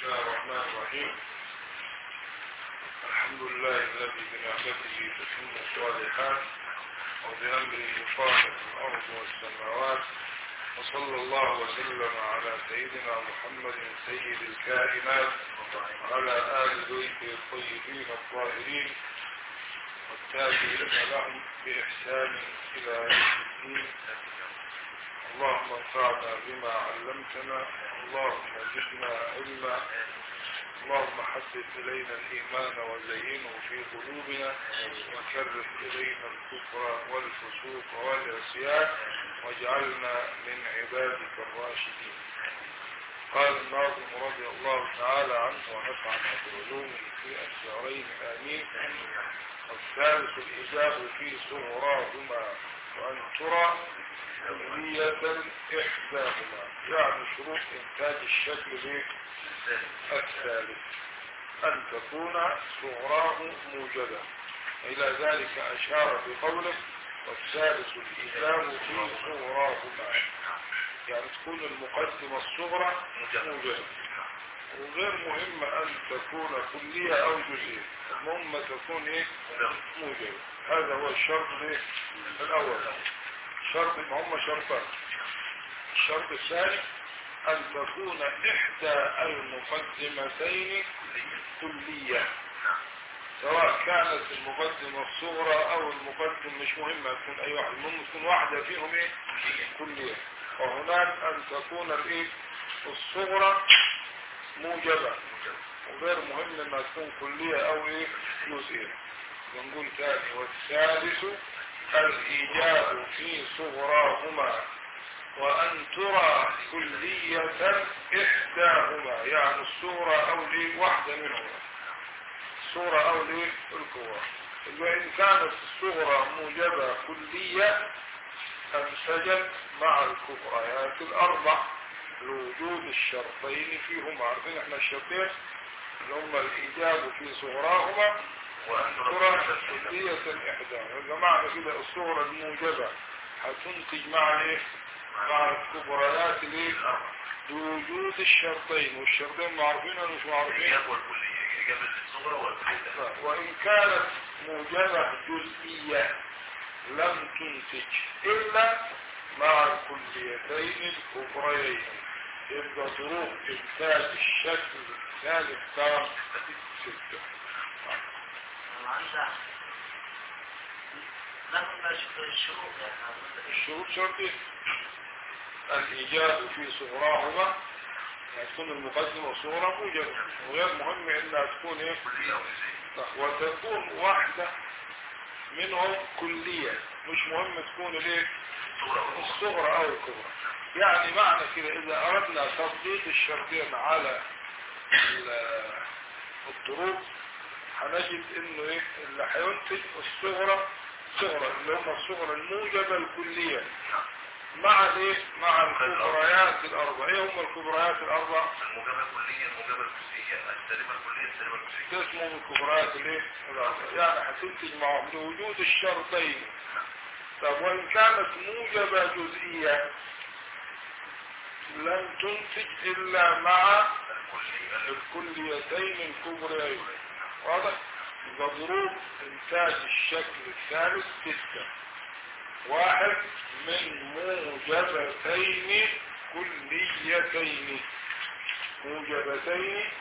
الله الرحمن الرحيم الحمد لله الذي بنعمته تتم الصالحات وبأمره يفاقت الأرض والسماوات وصلى الله وسلم على سيدنا محمد سيد الكائنات وعلى آل بيته الطيبين الطاهرين والتابعين لهم بإحسان إلى يوم الدين اللهم انفعنا بما علمتنا اللهم زدنا علما اللهم حبب إلينا الإيمان وزينه في قلوبنا وكرر إلينا الكفر والفسوق والعصيان واجعلنا من عبادك الراشدين قال الناظم رضي الله تعالى عنه ونفعنا بعلومه في الدارين آمين الثالث الإجابة في صغراهما وأن ترى كلية إحداهما يعني شروط إنتاج الشكل به الثالث أن تكون صغراه موجبة إلى ذلك أشار بقوله والثالث الإسلام في صغراهما يعني تكون المقدمة الصغرى موجبة وغير مهم أن تكون كلية أو جزئية المهم تكون إيه موجبة هذا هو الشرط إيه؟ الأول شرط هم شرطان الشرط الثاني أن تكون إحدى المقدمتين كلية سواء كانت المقدمة الصغرى أو المقدم مش مهمة تكون أي واحد المهم تكون واحدة فيهم إيه كلية وهناك أن تكون الإيه الصغرى موجبة وغير مهم أنها تكون كلية أو إيه جزئية ونقول ثاني والثالث الإيجاب في صغراهما وأن ترى كلية إحداهما يعني الصورة أو لي واحدة منهما الصورة أو لي الكبرى وإن كانت الصغرى موجبة كلية انسجت مع الكبريات الأربع لوجود الشرطين فيهما عارفين احنا الشرطين اللي هما الإيجاب في صغراهما وأن ترى كلية إحداهما إذا معنى كده الصغرى الموجبة هتنتج مع ايه مع الكبريات الايه بوجود الشرطين والشرطين معروفين ولا مش معروفين وإن كانت موجبة جزئية لم تنتج إلا مع الكليتين الكبريين يبقى ظروف إنتاج الشكل الثالث كام ستة الشروط شرطين الإيجاب في صغراهما يعني تكون المقدمة والصغرى موجبة وغير مهم إنها تكون إيه وتكون واحدة منهم كلية مش مهم تكون الايه الصغرى أو الكبرى يعني معنى كده إذا أردنا تطبيق الشرطين على الضروب هنجد إنه إيه اللي هينتج الصغرى صغرى اللي هم الصغرى الموجبة الكلية مع الايه مع الكبريات الاربع ايه هم الكبريات الاربع الموجبه الكليه الموجبه الجزئيه السالبه الكليه السالبه الجزئيه اسمهم الكبريات الايه الاربع يعني هتنتج معهم لوجود الشرطين طب وان كانت موجبه جزئيه لم تنتج الا مع الكليتين الكبريين واضح يبقى ظروف انتاج الشكل الثالث سته واحد من موجبتين كليتين موجبتين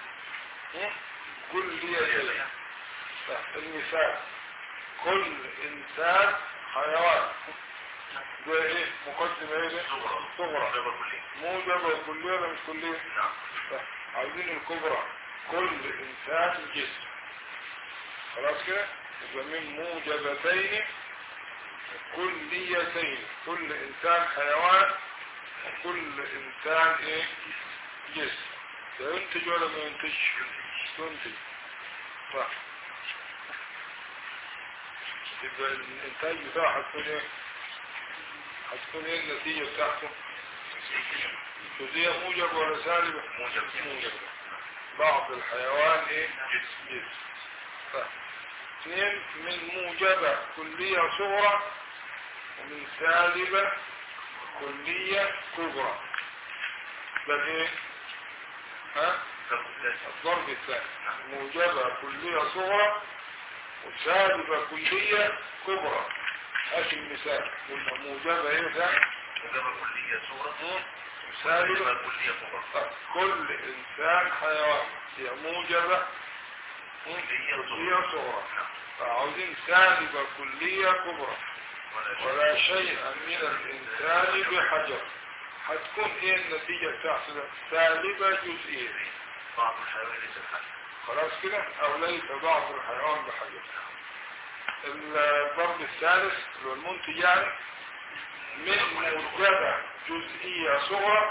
كليتين المثال كل انسان حيوان ده ايه مقدمة ايه صغرى موجبة كلية ولا مش كلية عايزين الكبرى كل انسان جسم خلاص كده يبقى من موجبتين كليتين كل انسان حيوان وكل انسان ايه جسم ده ينتج ولا ما ينتجش ينتج صح يبقى الانتاج بتاعه هتكون ايه هتكون ايه النتيجة بتاعته جزئية موجب ولا سالبة موجب موجب بعض الحيوان ايه جسم جسم صح اثنين من موجبة كلية صغرى ومن سالبة كلية كبرى بل ايه ها الضرب الثاني الضرب الثاني موجبة كلية صغرى وسالبة كلية كبرى هات المثال قلنا موجبة ايه ده موجبة كلية صورة سالبة سالبة كلية كبرى طب كل انسان حيوان هي موجبة كلية كلية صورة صغرى نعم فعاوزين سالبة كلية كبرى ولا شيء ولا شيء من الإنسان بحجر هتكون ايه النتيجة بتاعته سالبة جزئية بعض الحيوان ليس الحاجة خلاص كده او ليس بعض الحيوان بحجر الضرب الثالث اللي هو المنتج يعني من موجبة جزئية صغرى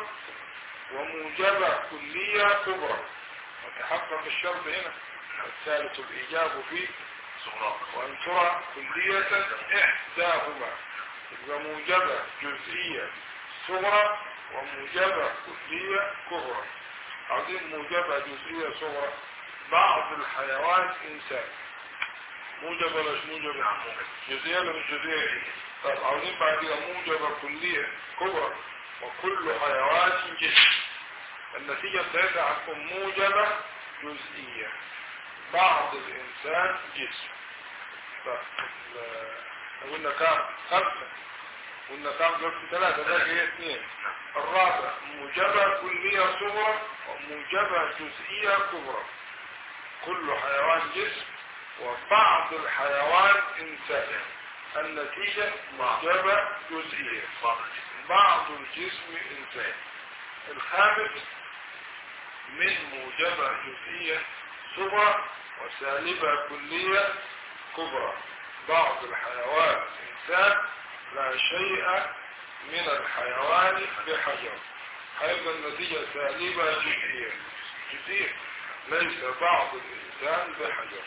وموجبة كلية كبرى وتحقق الشرط هنا الثالث الإيجاب فيه صغراء وأن ترى كلية إحداهما يبقى موجبة جزئية صغرى وموجبة كلية كبرى عاوزين موجبة جزئية صغرى بعض الحيوان إنسان موجبة ولا مش موجبة؟ نعم موجب جزئية ولا مش جزئية؟ طب عاوزين بعد كده موجبة كلية كبرى وكل حيوان جسم النتيجة بتاعتها هتكون موجبة جزئية بعض الإنسان جسم طب ال- قلنا كام؟ خمسة قلنا كام جبت ثلاثة ده هي اثنين الرابع موجبة كلية صغرى وموجبة جزئية كبرى كل حيوان جسم وبعض الحيوان إنسان النتيجة موجبة جزئية بعض الجسم بعض الجسم إنسان الخامس من موجبة جزئية صغرى وسالبة كلية كبرى بعض الحيوان إنسان لا شيء من الحيوان بحجر هيبقى النتيجة سالبة جزئية جزئية ليس بعض الإنسان بحجر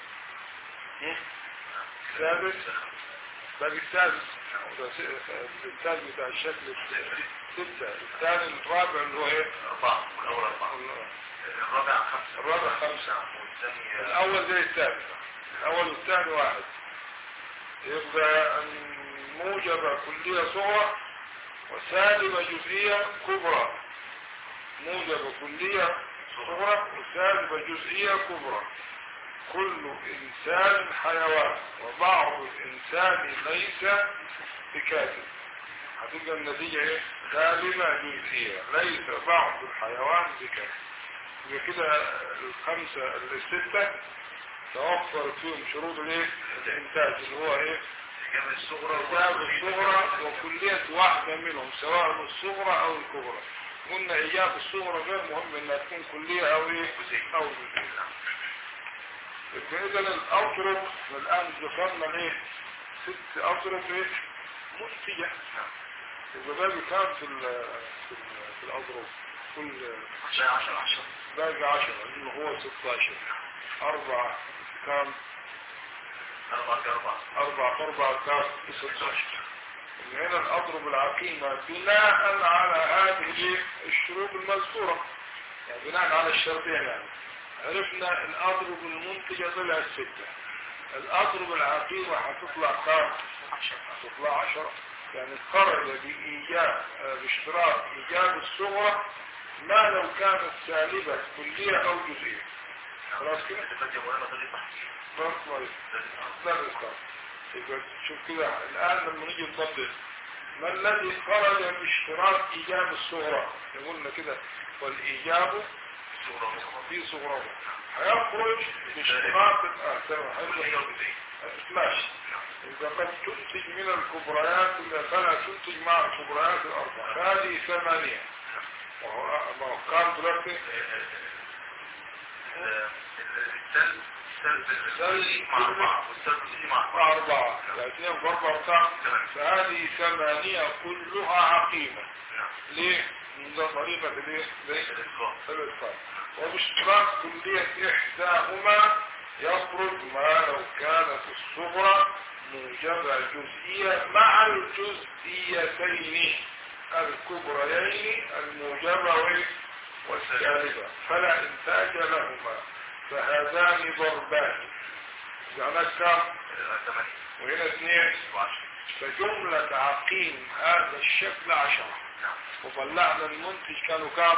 هم؟ سادس باقي السادس وده س- الثالث بتاع الشكل ستة الثاني الرابع اللي هو ايه أربعة والأول أربعة الرابع خمسة الرابع خمسة والثاني الأول زي الثاني الأول والثاني واحد يبقى موجبة كلية صغرى وسالبة جزئية كبرى موجبة كلية صغرى وسالبة جزئية كبرى كل إنسان حيوان وبعض الإنسان ليس بكاتب هتبقى النتيجة ايه؟ سالبة جزئية ليس بعض الحيوان بكاتب يبقى كده الخمسة الستة توفرت فيهم شروط الايه؟ الانتاج اللي هو ايه؟ الإجابة الصغرى إجابة الصغرى وكلية واحدة منهم سواء الصغرى أو الكبرى قلنا إجابة الصغرى غير مهم إنها تكون كلية أو إيه أو جزئية يبقى إذا الأطرق الآن ذكرنا الإيه ست أطرق إيه منتجة يبقى باقي كام في ال في ال في الأطرق كل عشرة عشرة عشرة باقي عشرة إنه هو 16 أربعة كام أربعة أربعة أربعة أربعة كام 16 من هنا الأضرب العقيمة بناء على هذه الشروط المذكورة يعني بناء على الشرطين يعني عرفنا الأضرب المنتجة طلع الستة الأضرب العقيمة هتطلع كام؟ هتطلع عشرة يعني خرج بإيجاب آه، باشتراك إيجاب الصغرى ما لو كانت سالبة كلية أو جزئية خلاص كده؟ تتفجر وأنا طريق تحكيم فرق كويس ده الإسقاط يبقى شوف كده الآن لما نيجي نطبق ما الذي خرج باشتراك إيجاب الصغرى قلنا كده والإيجاب الصغرى في صغرى هيخرج باشتراك الآثار كلية هيخرج وجزئية ماشي إذا قد تنتج من الكبريات إلا فلا تنتج مع الكبريات الأربعة هذه ثمانية وهو ما هو كام دلوقتي السلب السلب مع أربعة والسلب الجزئي مع أربعة مع أربعة الاثنين بأربعة كام تمام. فهذه ثمانية كلها عقيمة نعم ليه؟ من ده طريقة ليه؟ ليه؟ الإسقاط الإسقاط وباشتراك كلية إحداهما يخرج ما لو كانت الصغرى موجبة جزئية مع الجزئيتين الكبريين الموجبة وال- والسالبة فلا إنتاج لهما فهذان ضربان يعني كم ثمانية وهنا اثنين وعشرة فجملة عقيم هذا الشكل عشرة نعم وطلعنا المنتج كانوا كام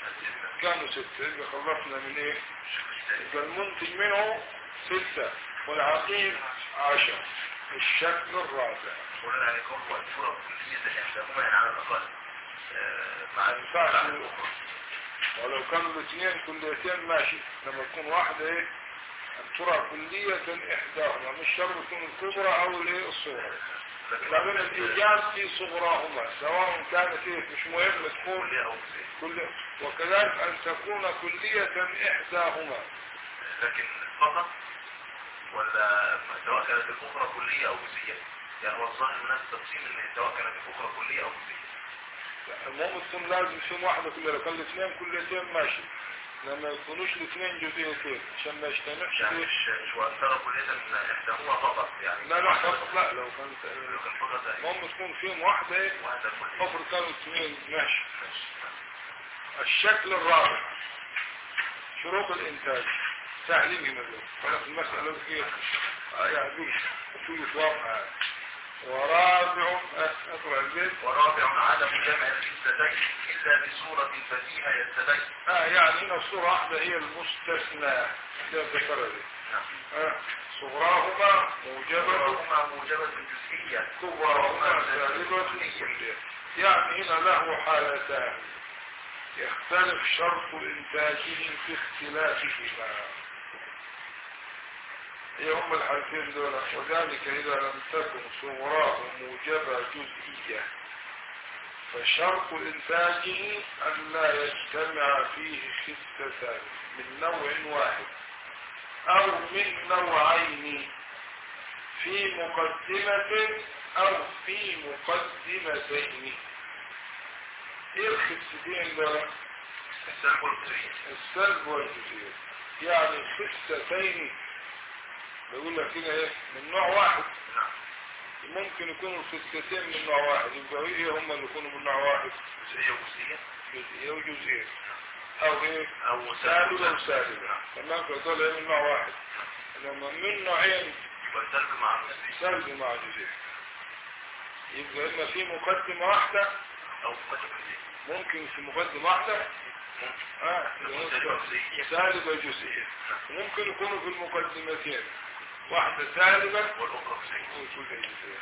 كانوا ستة يبقى خلصنا من ايه يبقى المنتج منه ستة والعقيم عشر الشكل الرابع قلنا يعني كون الفرق كلية إحداهما يعني على الأقل آه، مع ينفعش مع الأخرى ولو كانوا الاثنين كليتين ماشي لما تكون واحدة ايه ان ترى كلية احداهما مش شرط تكون الكبرى او الايه الصغرى لكن لكن الايجاز في صغراهما سواء كانت ايه مش مهم تكون كلية أو جزئية كل وكذلك ان تكون كلية احداهما لكن فقط ولا سواء كانت الأخرى كلية أو جزئية يعني هو الظاهر الناس تقسيم ان سواء كانت الأخرى كلية أو جزئية المهم تكون لازم فيهم واحدة كلها لو كان الاثنين كليتين ماشي لما يكونوش الاثنين جزئيتين عشان ما يجتمعش يعني ايه مش مش مؤثرة كلية من إحداهما فقط يعني لا لا فقط لا لو كانت لو كان فقط هي المهم تكون فيهم واحدة ايه واحدة كلية افرض كانوا اثنين ماشي الشكل الرابع شروط الانتاج سهلين هنا دول خلاص المسألة فيها يعني شوية واقع ورابع أه، اقرأ البيت ورابع عدم جمع الجسدين إلا بصورة بديهة يتبين اه يعني هنا الصورة واحدة هي المستثنى ده ذكر دي نعم اه صغراهما موجبة وهما موجبة الجزئية كبراهما سالبة كلية يعني هنا له حالتان يختلف شرط إنتاجه في اختلافهما هي هم الحالتين دول وذلك إذا لم تكن صغراه موجبة جزئية فشرط إنتاجه أن لا يجتمع فيه خستان من نوع واحد أو من نوعين في مقدمة أو في مقدمتين إيه الخستين دول؟ السلب والجزئية السلب والجزئية يعني خستين بيقول لك هنا ايه من نوع واحد نعم ممكن يكونوا الخستين من نوع واحد يبقى ايه هم اللي يكونوا من نوع واحد جزئية وجزئية جزئية وجزئية او ايه أو سالبة سالب وسالبة تمام فدول ايه من نوع واحد لما من نوعين يبقى السلب مع الجزئية سلب مع جزئية يبقى اما في مقدمة واحدة أو مقدمة جزئية ممكن في مقدمة واحدة اه يكون سالبة جزئية سالبة جزئية ممكن يكونوا في المقدمتين واحدة سالبة والأخرى جزئية وكل جزئية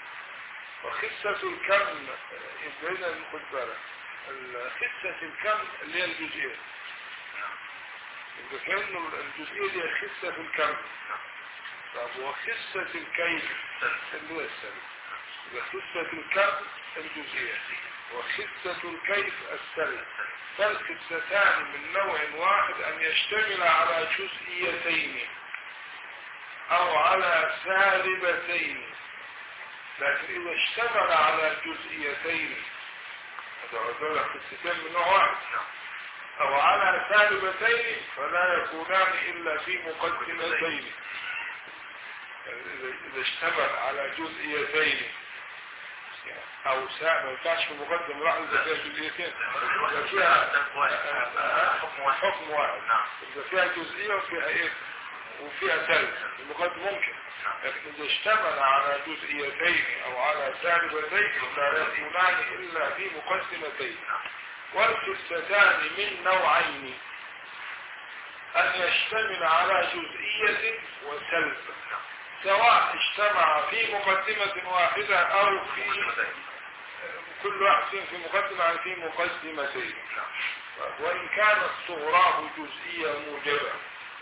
وخسة الكم يبقى هنا خد بالك ال- خسة الكم اللي هي الجزئية نعم يبقى كأنه الجزئية دي خسة الكم نعم طب وخسة الكيف سلب اللي هو السلب يبقى خسة الكم الجزئية وخسة الكيف السلب فالخستان من نوع واحد أن يشتمل على جزئيتين أو على سالبتين لكن إذا اشتمل على جزئيتين هذول خستين من نوع واحد نعم أو على سالبتين فلا يكونان إلا في مقدمتين يعني إذا إذا اشتمل على جزئيتين أو سا ما ينفعش في مقدم واحد إذا فيها جزئيتين إذا فيها حكم واحد حكم واحد نعم إذا فيها جزئية وفيها إيه وفيها سلب المقدم ممكن لكن إذا اشتمل على جزئيتين أو على سالبتين لا يكونان إلا في مقدمتين والخستان من نوعين أن يشتمل على جزئية وسلب سواء اجتمع في مقدمة واحدة أو في كل واحد فيهم في مقدمة أو في مقدمتين وإن كانت صغراه جزئية موجبة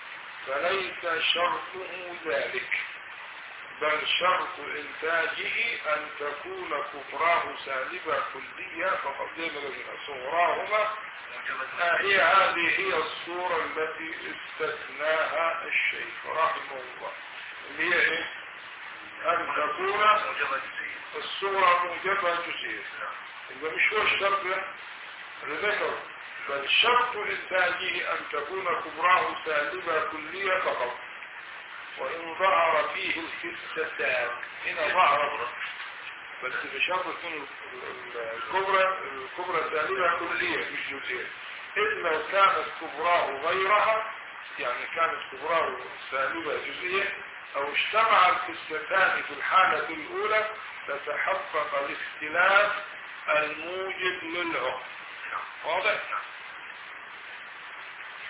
فليس شرطه ذلك بل شرط إنتاجه أن تكون كفراه سالبة كلية فقد لنا صغراهما آه، هي هذه هي الصورة التي استثناها الشيخ رحمه الله اللي هي ايه أن تكون موجبة جزئية الصورة موجبة جزئية يبقى مش هو الشرط ده اللي ذكره بل شرط إنتاجه أن تكون كبراه سالبة كلية فقط وإن ظهر فيه الخستان هنا ظهر بس بشرط تكون ال- ال- الكبرى الكبرى سالبة كلية مش جزئية إذ لو كانت كبراه غيرها يعني كانت كبراه سالبة جزئية أو اجتمع الخستان في الحالة الأولى لتحقق الاختلاف الموجب للعقد واضح؟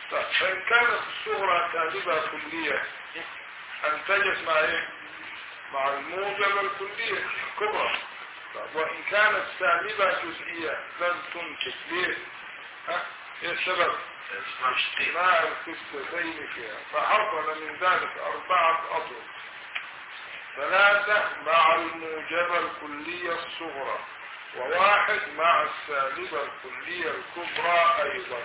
طيب فإن كانت الصغرى سالبة كلية انتجت مع ايه مع الموجبة الكلية الكبرى طيب وإن كانت سالبة جزئية لن تنتج ليه ها ايه السبب اجتماع القصتين فيها فحصل من ذلك أربعة أطرق ثلاثة مع الموجبة الكلية الصغرى وواحد مع السالبة الكلية الكبرى أيضا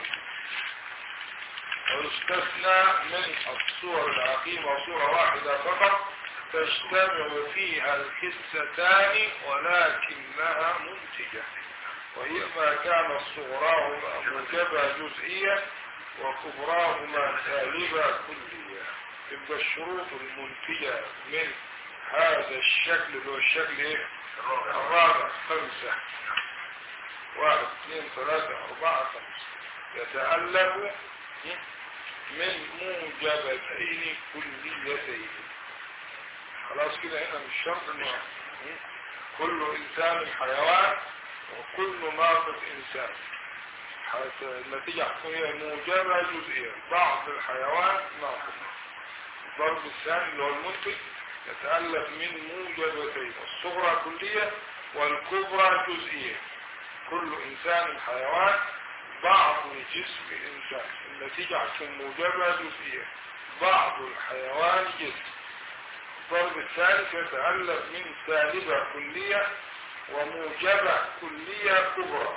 ويستثنى من الصور العقيمة صورة واحدة فقط تجتمع فيها الحستان ولكنها منتجة وهي ما كان صغراهما موجبة جزئية وكبراهما سالبة كلية تبقى الشروط المنتجة من هذا الشكل اللي هو الشكل ايه الرابع خمسة واحد اثنين ثلاثة أربعة خمسة يتألف من موجبتين كليتين خلاص كده هنا مش شرط انه كل انسان حيوان وكل ناطق انسان النتيجة هي موجبة جزئية بعض الحيوان ناطق الضرب الثاني اللي هو المنتج يتألف من موجبتين الصغرى كلية والكبرى جزئية كل إنسان حيوان بعض جسم إنسان النتيجة هتكون موجبة جزئية بعض الحيوان جسم الضرب الثالث يتألف من سالبة كلية وموجبة كلية كبرى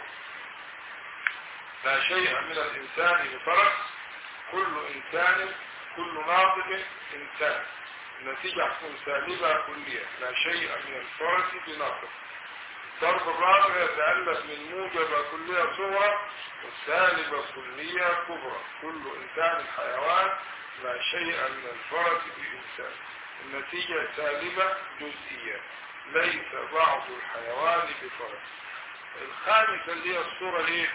لا شيء من الإنسان بفرق كل إنسان كل ناطق إنسان النتيجة تكون سالبة كلية لا شيء من الفرس بناطق الضرب الرابع يتألف من موجبة كلية صغرى والسالبة كلية كبرى كل إنسان حيوان لا شيء من الفرس بإنسان النتيجة سالبة جزئية ليس بعض الحيوان بفرس الخامسة اللي هي الصورة ايه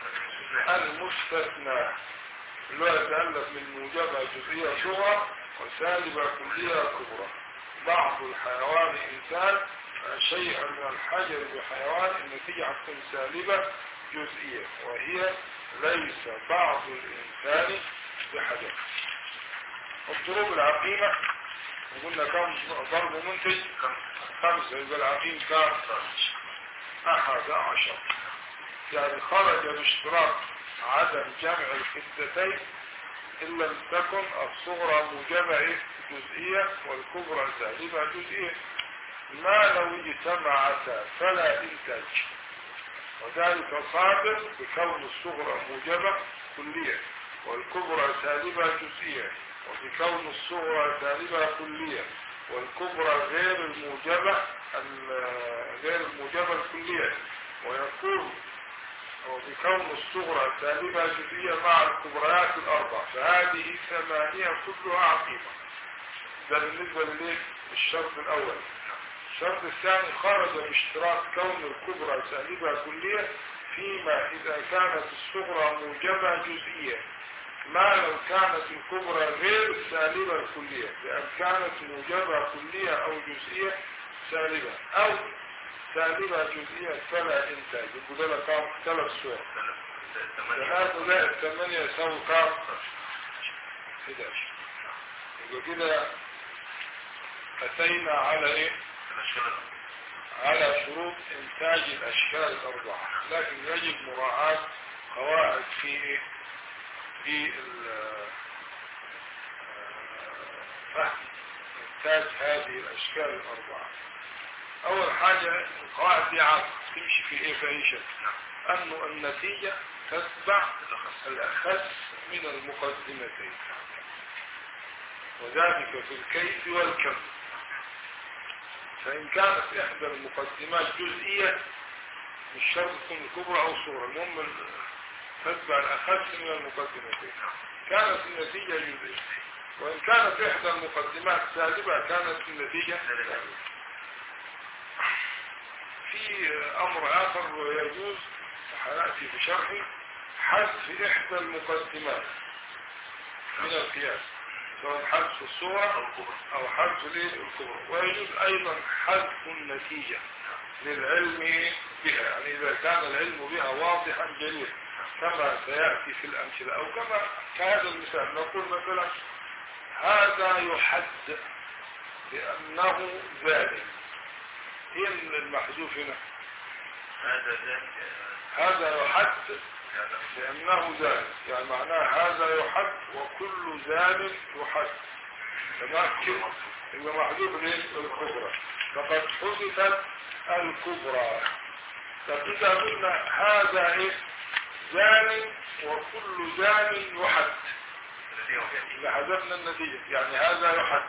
المستثنى اللي هو يتألف من موجبة جزئية صغرى وسالبة كلية كبرى بعض الحيوان إنسان شيئا من الحجر بحيوان النتيجة هتكون سالبة جزئية وهي ليس بعض الإنسان بحجر الضروب العقيمة قلنا كم ضرب منتج خمسة يبقى العقيم كام أحد عشر يعني خرج باشتراط عدم جمع الحدتين إن لم تكن الصغرى موجبة جزئية والكبرى سالبة جزئية ما لو اجتمعتا فلا إنتاج وذلك صادر بكون الصغرى موجبة كلية والكبرى سالبة جزئية وبكون الصغرى سالبة كلية والكبرى غير الموجبة غير الموجبة الكلية ويكون وبكون الصغرى سالبة جزئية مع الكبريات الأربع فهذه ثمانية كلها عقيمة ده بالنسبة للشرط الأول الشرط الثاني خرج باشتراط كون الكبرى سالبة كلية فيما إذا كانت الصغرى موجبة جزئية ما لو كانت الكبرى غير سالبة الكلية لأن كانت موجبة كلية أو جزئية سالبة أو سالبة جزئية فلا إنتاج يقول لك كام ثلاث صور ثلاثة لا الثمانية يساوي كام 11 يبقى كده أتينا على إيه على شروط إنتاج الأشكال الأربعة لكن يجب مراعاة قواعد في إيه في فهم إنتاج هذه الأشكال الأربعة أول حاجة القواعد دي عام تمشي في إيه في أي شكل أنه النتيجة تتبع الأخس من المقدمتين وذلك في الكيف والكم فإن كانت إحدى المقدمات جزئية مش شرط تكون الكبرى أو صورة المهم تتبع الأخس من المقدمتين كانت النتيجة جزئية وإن كانت إحدى المقدمات سالبة كانت النتيجة سالبة في أمر آخر ويجوز حياتي بشرحي حذف إحدى المقدمات من القياس سواء حذف الصورة أو حذف الكبرى ويجوز أيضا حذف النتيجة للعلم بها يعني إذا كان العلم بها واضحا جليا كما سيأتي في الأمثلة أو كما كهذا المثال نقول مثلا هذا يحد لأنه ذلك هي المحذوف هنا هذا ذلك هذا يحد لأنه ذلك يعني معناه هذا يحد وكل ذلك يحد تمام كده يبقى محذوف ليه الكبرى فقد حذفت الكبرى طب إذا قلنا هذا إيه زان وكل زان يحد إذا حذفنا النتيجة يعني هذا يحد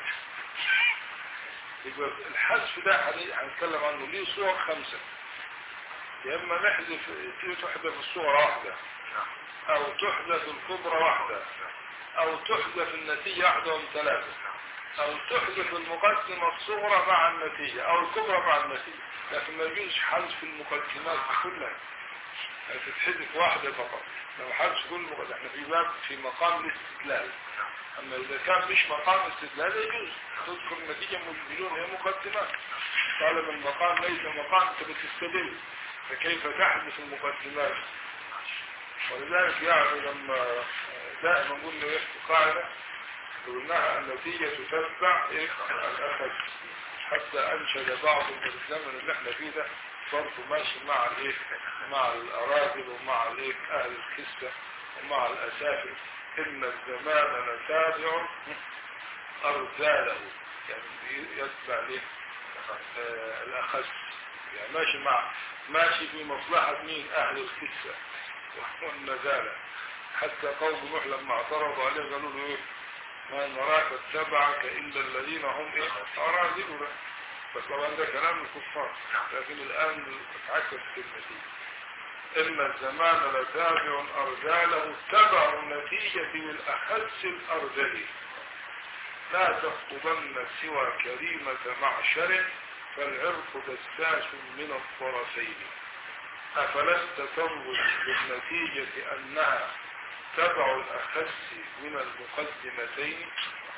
يبقى الحذف ده هن- هنتكلم عنه ليه صور خمسة يا إما نحذف تحذف الصورة واحدة أو تحذف الكبرى واحدة أو تحذف النتيجة واحدة من ثلاثة أو تحذف المقدمة الصغرى مع النتيجة أو الكبرى مع النتيجة لكن ما يجوز حذف المقدمات كلها يعني تتحذف واحدة فقط لو حذف كل مقدمة احنا في باب في مقام الاستدلال أما إذا كان مش مقام استدلال يجوز تذكر النتيجة مش بدون هي مقدمات طالما المقام ليس مقام أنت بتستدل فكيف تحذف المقدمات ولذلك يعني لما دائما قلنا يحكي قاعدة قلناها النتيجة تتبع إيه؟ الأخذ حتى أنشد بعض من الزمن اللي احنا فيه ده برضه ماشي مع الايه مع الأراذل ومع الايه أهل الكسة ومع الأسافل إن الزمان لتابع أرذاله يعني يتبع ليه آه الأخذ يعني ماشي مع ماشي في مصلحة مين أهل الكسة والنزالة حتى قوم نوح لما اعترضوا عليه قالوا له ايه ما نراك اتبعك إلا الذين هم إيه أراذلنا بس طبعا ده كلام الكفار لكن الآن اتعكس كلمتين إن الزمان لتابع أرجاله تبع نتيجة الأخس الأرجل لا تخطبن سوى كريمة معشر فالعرق دساس من الطرفين أفلست تنظر بالنتيجة أنها تبع الأخس من المقدمتين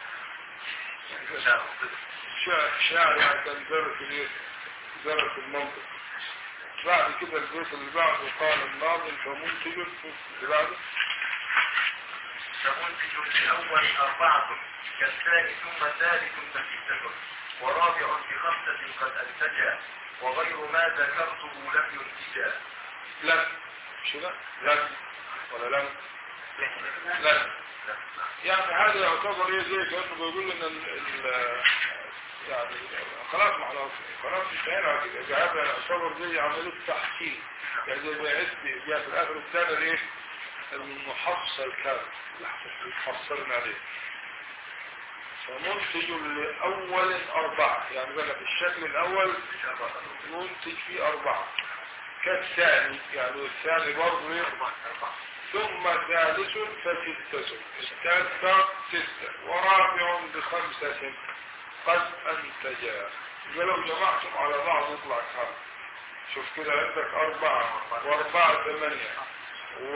شاعر كان درس الايه درس المنطق بعد كده البيت اللي بعده قال الناظم فمنتج اللي بعده فمنتج الأول أربعة كالثاني ثم ثالث فستة ورابع بخمسة قد أنتجا وغير ما ذكرته لم ينتجا لم مش كده لم ولا لم لم يعني هذا يعتبر ايه زي كانه بيقول ان ال ال يعني خلاص ما خلاص خلاص انتهينا على كده هذا يعتبر زي عمليه تحصيل يعني زي ما يعد جاء في الاخر الثاني الايه المحصل كامل اللي حصلنا عليه فمنتج لأول أربعة يعني بقى في الشكل الأول ينتج فيه أربعة كالثاني يعني الثاني برضه إيه؟ ثم ثالث فستة الثالثة ستة ورابع بخمسة قد أنتجا ولو جمعتم على بعض يطلع كام شوف كده عندك أربعة وأربعة ثمانية و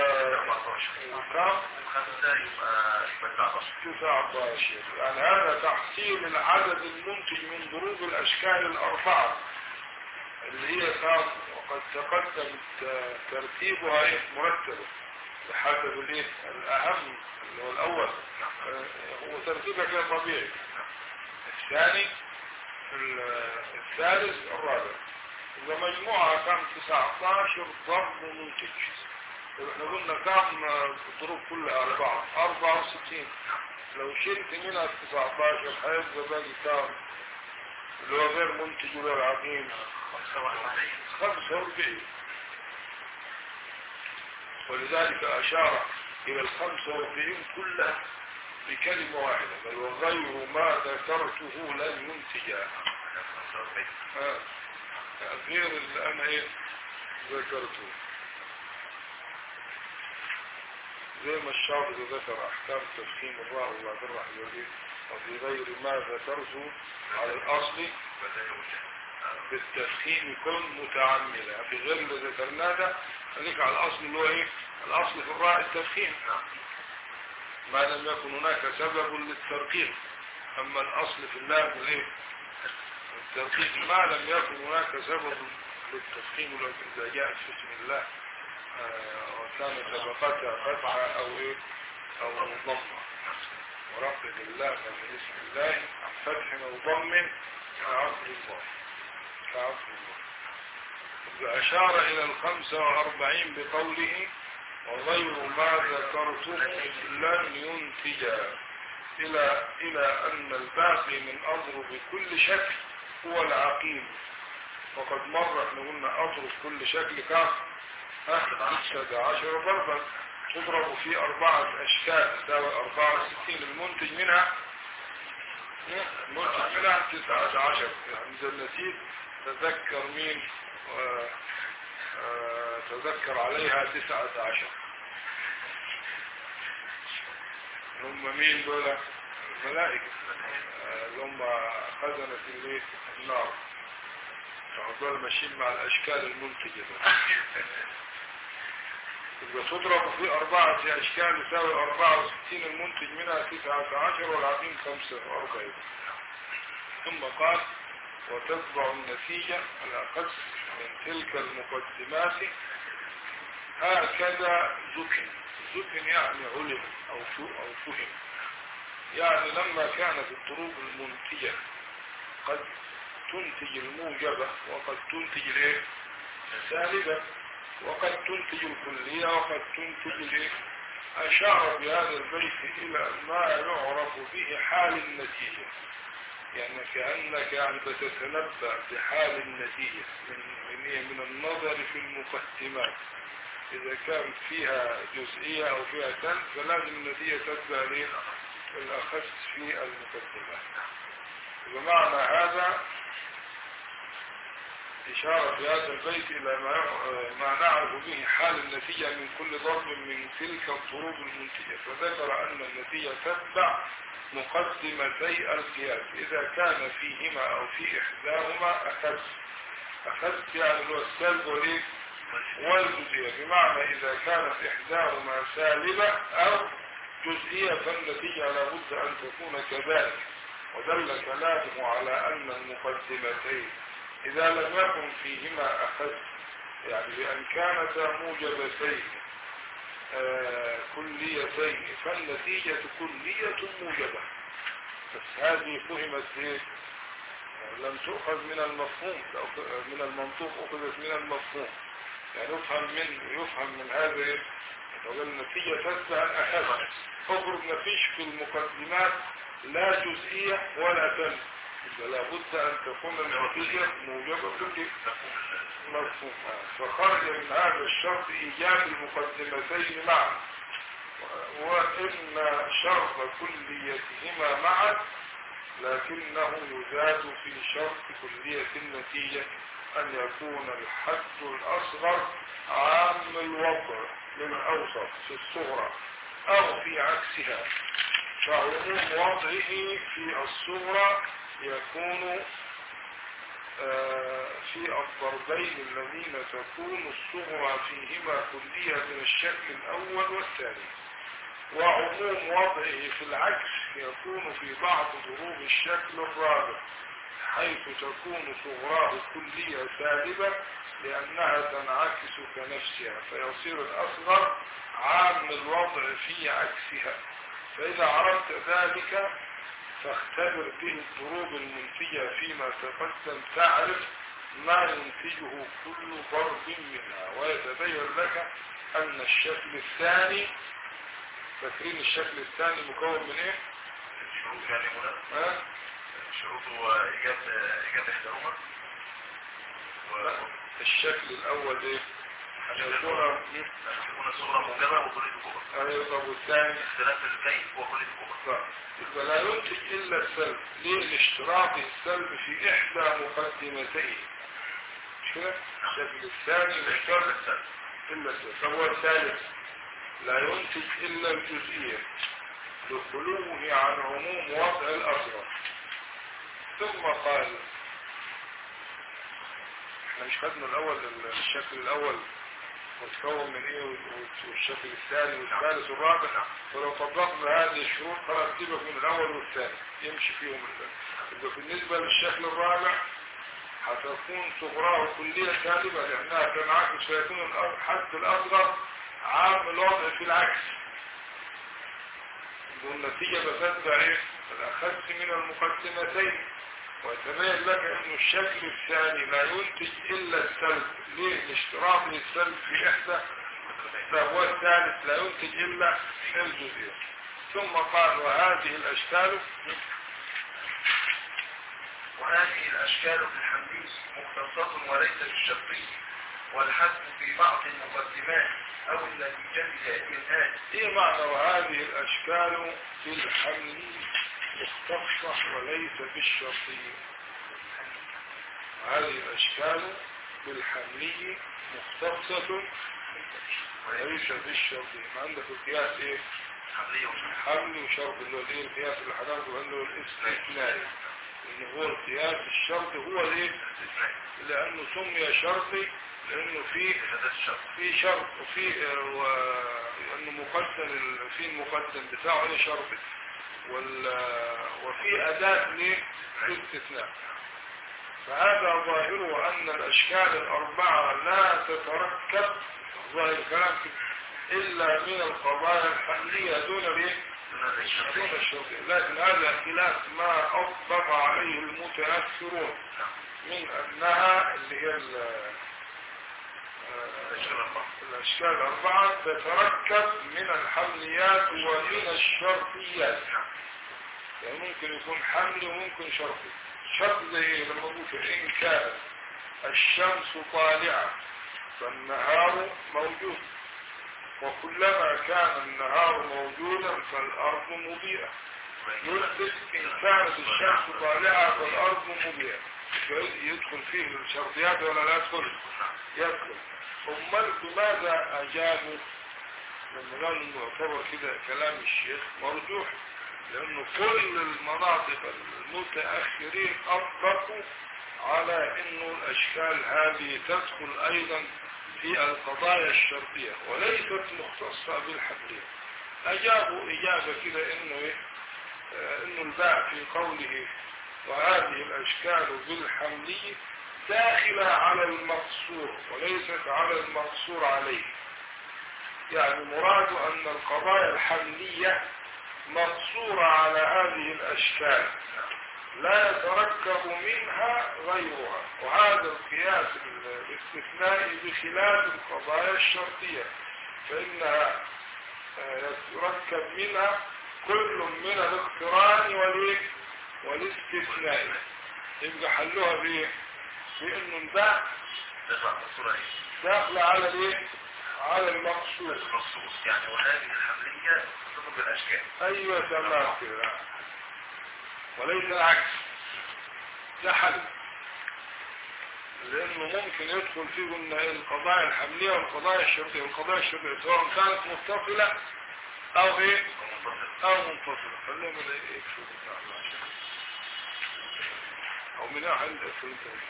وكم خمسة يبقى يبقى 19 19 يعني هذا تحصيل العدد المنتج من ضروب الأشكال الأربعة اللي هي كام وقد تقدم ت- ترتيبها إيه؟ مرتبة بحسب الايه الأهم اللي هو الأول آه، هو ترتيبها كده طبيعي الثاني ال- الثالث الرابع إذا مجموعة كان 19 ضرب منتج احنا قلنا كم الضروب كلها أربعة أربعة وستين لو شلت منها 19 هيبقى باقي كام اللي هو غير منتج وغير عقيم 45 ولذلك أشار إلى ال 45 كلها بكلمة واحدة بل وغير ما ذكرته لن ينتجا آه. غير اللي أنا إيه ذكرته زي ما الشافعي ذكر أحكام تفخيم الراء والله بالراء الوليد وفي غير ما ذكرته على الأصل بالتفخيم يكون متعملا في غير اللي ذكرناه ده خليك على الأصل اللي هو إيه الأصل في الراء التفخيم ما لم يكن هناك سبب للترقيق أما الأصل في اللام الإيه الترقيق ما لم يكن هناك سبب للتفخيم ولكن إذا جاءت في اسم الله آه، وكان سبقتها فتحة أو إيه أو ضمة ورقد الله من اسم الله عن فتح أو ضم كعصر الله كعصر الله وأشار إلى الخمسة وأربعين بقوله وغير ما ذكرتم لن ينتجا إلى إلى أن الباقي من أضرب كل شكل هو العقيم وقد مر احنا قلنا أضرب كل شكل كم؟ أحد عشر ضربا تضرب في أربعة أشكال تساوي أربعة وستين المنتج منها المنتج منها تسعة عشر يعني إذا النتيج تذكر مين و- آه، تذكر عليها تسعة عشر هم مين دول الملائكة آه، اللي هم خزنة الليل النار فهذول ماشيين مع الأشكال المنتجة دول. يبقى تضرب في أربعة أشكال يساوي أربعة وستين المنتج منها تسعة عشر والعظيم خمسة وأربعين ثم قال وتتبع النتيجة الأخص من تلك المقدمات هكذا ذكر ذكر يعني علم أو فو- أو فهم يعني لما كانت الضروب المنتجة قد تنتج الموجبة وقد تنتج الايه السالبة وقد تنتج الكلية وقد تنتج الايه أشار بهذا البيت إلى ما يعرف به حال النتيجة يعني كأنك يعني تتنبأ بحال النتيجة من من إيه؟ من النظر في المقدمات إذا كانت فيها جزئية أو فيها سلب فلازم النتيجة تتبع ليه؟ الأخص في المقدمات بمعنى هذا إشارة في هذا البيت إلى ما, ما نعرف به حال النتيجة من كل ضرب من تلك الضروب المنتجة فذكر أن النتيجة تتبع مقدمتي القياس إذا كان فيهما أو في إحداهما أخذ أخذ يعني هو السلب والإيه؟ والجزئية بمعنى إذا كانت إحداهما سالبة أو جزئية فالنتيجة لابد أن تكون كذلك ودل كلامه على أن المقدمتين إذا لم يكن فيهما أخذ يعني بأن كانتا موجبتين آه كليتين فالنتيجة كلية موجبة بس هذه فهمت ايه لم تؤخذ من المفهوم لو من المنطوق أخذت من المفهوم يعني يفهم من يفهم من هذا ايه لو النتيجة تتبع الأخذ فاضرب مفيش في المقدمات لا جزئية ولا تنس فلا بد أن تكون النتيجة موجبة كل مفهوم فخرج من هذا الشرط إيجاب المقدمتين معا وإن شرط كليتهما معا لكنه يزاد في شرط كلية النتيجة أن يكون الحد الأصغر عام الوضع للأوسط في الصغرى أو في عكسها فعموم وضعه في الصغرى يكون آه في الضربين الذين تكون الصغرى فيهما كلية من الشكل الأول والثاني وعموم وضعه في العكس يكون في بعض ضروب الشكل الرابع حيث تكون صغراه كلية سالبة لأنها تنعكس كنفسها فيصير الأصغر عام الوضع في عكسها فإذا عرفت ذلك فاختبر به الضروب المنتجة فيما تقدم تعرف ما ينتجه كل ضرب منها ويتبين لك أن الشكل الثاني فاكرين الشكل الثاني مكون من ايه؟ الشروط يعني هنا ها؟ الشروط هو إيجاد إيجاد إحداهما لا، الشكل الأول ايه؟ أن يكون أن تكون الصورة موجبة وكلية كبرى أيضا والثاني اختلاف الكيف وكلية كبرى لا. يبقى لا ينتج إلا السلب ليه لاشتراط السلب في إحدى مقدمتين مش كده؟ الشكل الثاني مشترك إلا السلب طب هو الثالث لا ينتج إلا الجزئية لخلوه عن عموم وضع الأصغر ثم قال احنا مش خدنا الأول الشكل الأول متكون من ايه والشكل الثاني والثالث والرابع ولو طبقنا هذه الشروط خلاص سيبك من الاول والثاني يمشي فيهم الثاني يبقى بالنسبة للشكل الرابع هتكون صغراه كلية سالبة لأنها تنعكس فيكون الحد الأصغر عام الوضع في العكس والنتيجة بتتبع إيه؟ الأخس من المقدمتين ويتبين لك أن الشكل الثاني لا ينتج إلا السلب ليه؟ لاشتراط السلب في إحدى فهو الثالث لا ينتج إلا الجزئية ثم قال وهذه الأشكال وهذه الأشكال في الحمدي مختصة وليس بالشرطي والحذف في بعض المقدمات أو النتيجة لأئمتان إيه معنى وهذه الأشكال في الحمل مختصة وليس بالشرطية وهذه الأشكال بالحملي مختصة وليس بالشرطية ما عندك القياس إيه حملية وشرطية حمل وشرط اللي هو الايه القياس اللي حضرته اللي هو الاستثنائي ان هو القياس الشرط هو الايه استثناء لانه سمي شرطي لانه فيه هذا الشرط في شرط وفي آه، وانه مقدم ال- في المقدم بتاعه ايه شرطي وال وفي اداة للاستثناء فهذا ظاهره ان الاشكال الاربعة لا تتركب ظاهر الكلام كده الا من القضايا الحملية دون الايه دون الشرطي دون الشرطية لكن هذا خلاف ما اطبق عليه المتاثرون من انها اللي هي ال- آه، الأشكال الأربعة تتركب من الحمليات ومن الشرطيات يعني ممكن يكون حمل وممكن شرطي شرط زي ايه لما قلت إن كانت الشمس طالعة فالنهار موجود وكلما كان النهار موجودا فالأرض مضيئة يثبت إن كانت الشمس طالعة فالأرض مضيئة يدخل فيه الشرطيات ولا لا يدخل يدخل امال بماذا اجابوا لما قالوا انه يعتبر كده كلام الشيخ مرجوح لانه كل المناطق المتاخرين اطلقوا على انه الاشكال هذه تدخل ايضا في القضايا الشرطيه وليست مختصه بالحمليه اجابوا اجابه كده انه ايه آه، انه الباء في قوله وهذه الاشكال بالحمليه داخلة على المقصور وليست على المقصور عليه يعني مراد أن القضايا الحملية مقصورة على هذه الأشكال لا يتركب منها غيرها وهذا القياس الاستثنائي بخلاف القضايا الشرطية فإنها آه، يتركب منها كل من الاقتران والإيه؟ والاستثناء يبقى حلوها بإيه؟ بأنه الباء تقرأ الصورة ايه داخل على الايه على المقصود مخصوص يعني وهذه الحملية تطلب بالأشكال ايوه تمام كده وليس العكس ده حل لانه ممكن يدخل فيه ان القضايا الحمليه والقضايا الشرطيه والقضايا الشرطيه سواء كانت متصله او ايه ومنفصل او منفصله خليهم اللي يكشفوا بتاع الله عشان او من احد يدخل انت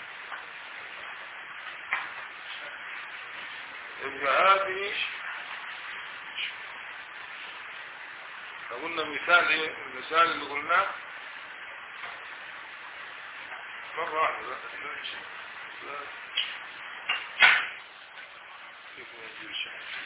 يبقى هذه لو قلنا مثال ايه المثال اللي قلناه مرة واحدة بس لا لا كيف ما يجيش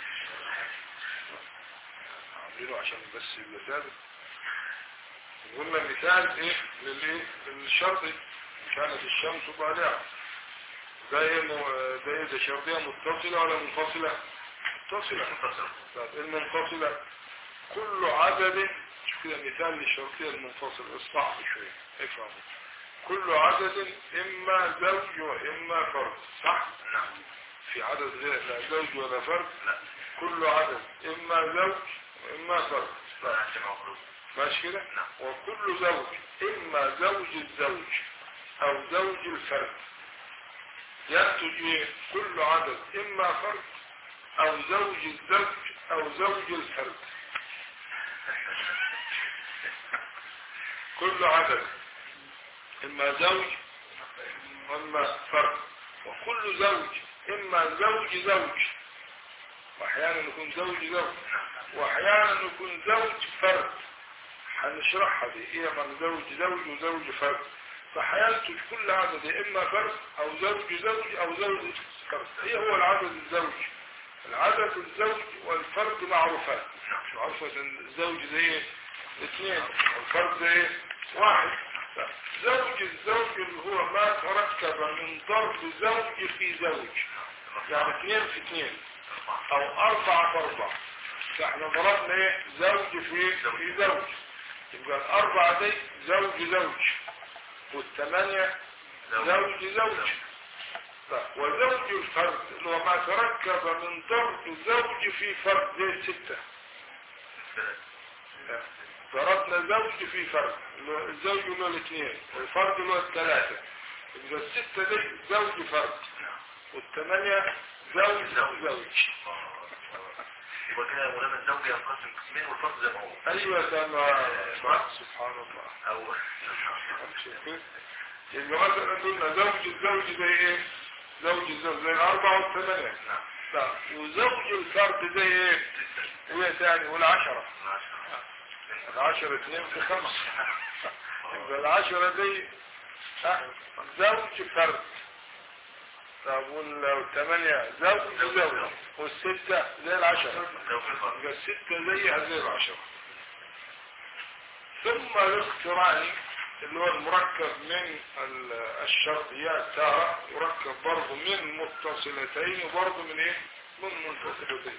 عاملينه عشان بس يبقى ثابت قلنا مثال ايه للايه للشرطي كانت الشمس طالعة ده ايه مو- ده ايه ده شرطية متصلة ولا منفصلة متصلة منفصل طيب المنفصلة كل عدد شوف كده مثال للشرطية المنفصلة صعب شوية افهموا كل عدد اما زوج واما فرد صح نعم في عدد غير لا زوج ولا فرد لا كل عدد اما زوج واما فرد لا عشان مفروض ماشي كده نعم وكل زوج اما زوج الزوج او زوج الفرد ينتج ايه كل عدد اما فرد او زوج الزوج او زوج الفرد كل عدد اما زوج واما فرد وكل زوج اما زوج زوج واحيانا يكون زوج زوج واحيانا يكون زوج فرد هنشرحها دي ايه من زوج زوج وزوج فرد فهينتج كل عدد يا إما فرد أو زوج زوج أو زوج فرد هي هو العدد الزوجي العدد الزوج والفرد معروفان مش معروفة الزوج زي اثنين والفرد زي واحد لا. زوج الزوج اللي هو ما تركب من ضرب زوج في زوج يعني اثنين في اثنين او اربعة في اربعة فاحنا ضربنا ايه زوج في في زوج يبقى الاربعة دي زوج زوج والثمانية زوج زوج طيب، وزوج الفرد اللي هو ما تركب من ضرب زوج في فرد زي الستة ضربنا زوج في فرد اللي هو الزوج اللي هو الاثنين والفرد اللي هو الثلاثة يبقى الستة دي زوج فرد والثمانية زوج زوج يبقى كده مولانا الزوج ينقسم قسمين والفرد زي ما هو ايوه تمام سبحان الله او يبقى مثلا قلنا زوج الزوج زي ايه زوج الزوج زي الاربعة والثمانية طيب وزوج الفرد زي ايه هي ثاني والعشرة العشرة اثنين في خمسة يبقى العشرة دي ها، زوج فرد طب وال- والثمانية زوج زوج والستة زي العشرة يبقى الستة زيها زي العشرة ثم الاقتراني اللي هو المركب من ال- الشرطيات تارة يركب برضه من متصلتين وبرضه من ايه من منفصلتين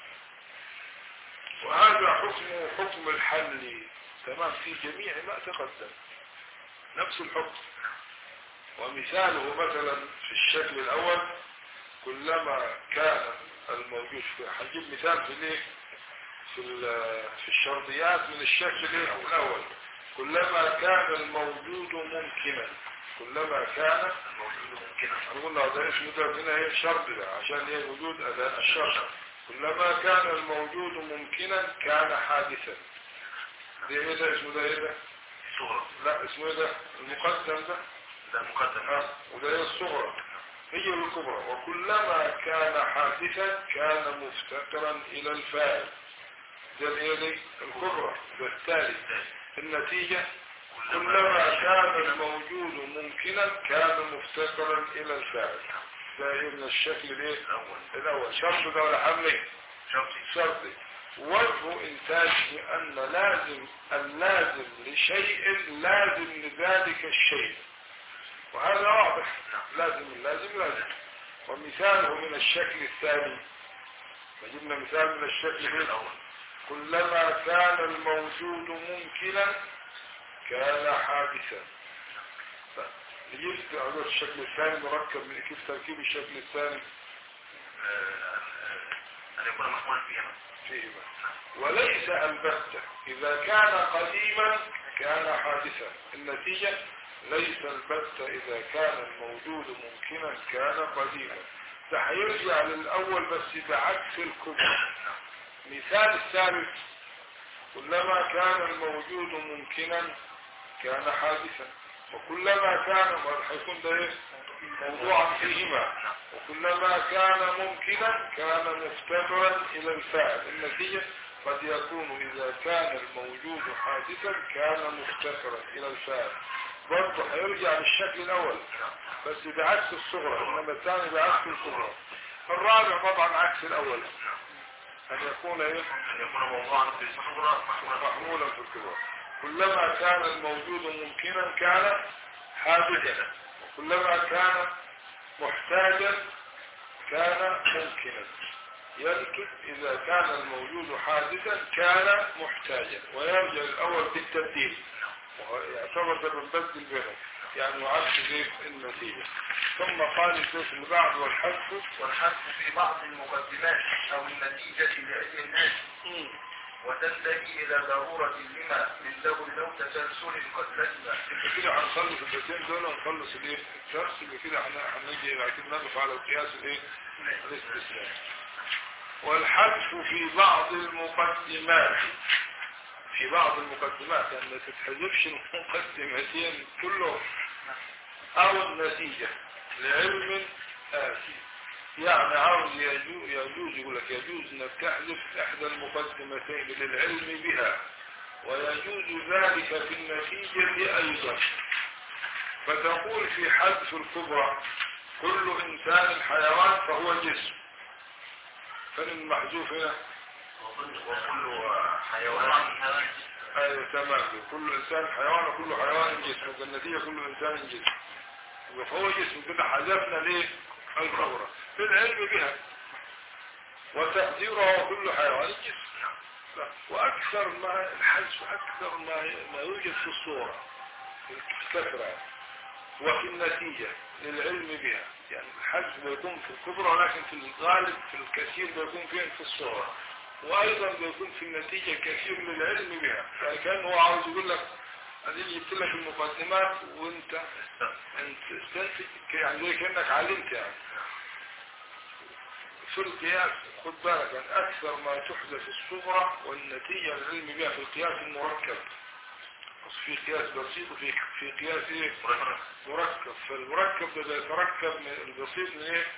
وهذا حكم حكم الحل تمام في جميع ما تقدم نفس الحكم ومثاله مثلا في الشكل الاول كلما كان الموجود في هنجيب مثال في الايه في ال- في الشرطيات من الشكل الايه الاول كلما كان الموجود ممكنا كلما كان نقول له ده اسمه ده هنا ايه شرط ده عشان ايه وجود اداء الشرط كلما كان الموجود ممكنا كان حادثا ده ايه ده اسمه ده ايه ده صغرى لا اسمه ايه ده المقدم ده ده مقدم ها وده هي الصغرى هي الكبرى وكلما كان حادثا كان مفتقرا الى الفاعل ده الايه دي الكبرى ده الثالث النتيجة كلما كان الموجود ممكنا كان مفتقرا الى الفاعل ده إيه من الشكل الايه الاول الاول شرط ده ولا حملي شرطي شرطي وجه انتاجه ان لازم اللازم لشيء لازم لذلك الشيء وهذا واضح لازم اللازم لازم ومثاله من الشكل الثاني فجبنا مثال من الشكل الأول الاول كلما كان الموجود ممكنا كان حادثا طيب، نجيب على الشكل الثاني مركب من كيف تركيب الشكل الثاني ان يكون محمول فيها فيهما وليس البتة إذا كان قديما كان حادثا النتيجة ليس البتة إذا كان الموجود ممكنا كان قديما ده هيرجع للأول بس بعكس الكبرى مثال الثالث كلما كان الموجود ممكنا كان حادثا وكلما كان هيكون ده إيه؟ موضوعا فيهما وكلما كان ممكنا كان مفتقرا الى الفاعل النتيجة قد يكون اذا كان الموجود حادثا كان مفتقرا الى الفاعل برضه هيرجع للشكل الاول بس بعكس الصغرى انما الثاني بعكس الكبرى الرابع طبعا عكس الاول ان يكون ايه ان يكون موضوعا في الصغرى محمولا محمولا في الكبرى كلما كان الموجود ممكنا كان حادثا وكلما كان محتاجا كان ممكنا ينتج إذا كان الموجود حادثا كان محتاجا ويرجع الأول بالتبديل ويعتبر ده بنبدل بينهم يعني يعكس زي النتيجة ثم قال الشيخ اللي بعد والحذف والحذف في بعض المقدمات او النتيجة لعلم الناس مم. وتنتهي الى ضرورة لما من ذوي لو تسلسل قد لزم يبقى كده هنخلص البيتين دول ونخلص الايه الدرس يبقى كده هن- هنيجي بعد كده نقف على القياس الايه الاستثناء والحذف في بعض المقدمات في بعض المقدمات يعني ما تتحذفش المقدمتين كلهم او النتيجة لعلم آتي يعني عاوز يجوز, يجوز يقول لك يجوز انك تحذف احدى المقدمتين للعلم بها ويجوز ذلك في النتيجة ايضا فتقول في حذف الكبرى كل إنسان حيوان فهو جسم فين المحذوف هنا وكل حيوان أيوة تمام كل إنسان حيوان وكل حيوان جسم والنتيجة كل إنسان جسم يبقى فهو جسم كده حذفنا ليه الكبرى في العلم بها وتقديرها كل حيوان جسم لا. وأكثر ما الحذف أكثر ما ما يوجد في الصورة في الكثرة وفي النتيجة للعلم بها يعني الحذف بيكون في الكبرى ولكن في الغالب في الكثير بيكون فين في الصورة وأيضا بيكون في النتيجة كثير للعلم بها يعني كان هو عاوز يقول لك ادي جبت لك المقدمات وانت انت استنتج يعني زي كانك علمت يعني في القياس خد بالك يعني اكثر ما تحدث الصغرى والنتيجة للعلم بها في القياس المركب بس في قياس بسيط وفي في قياس ايه مركب فالمركب ده بيتركب من البسيط من ايه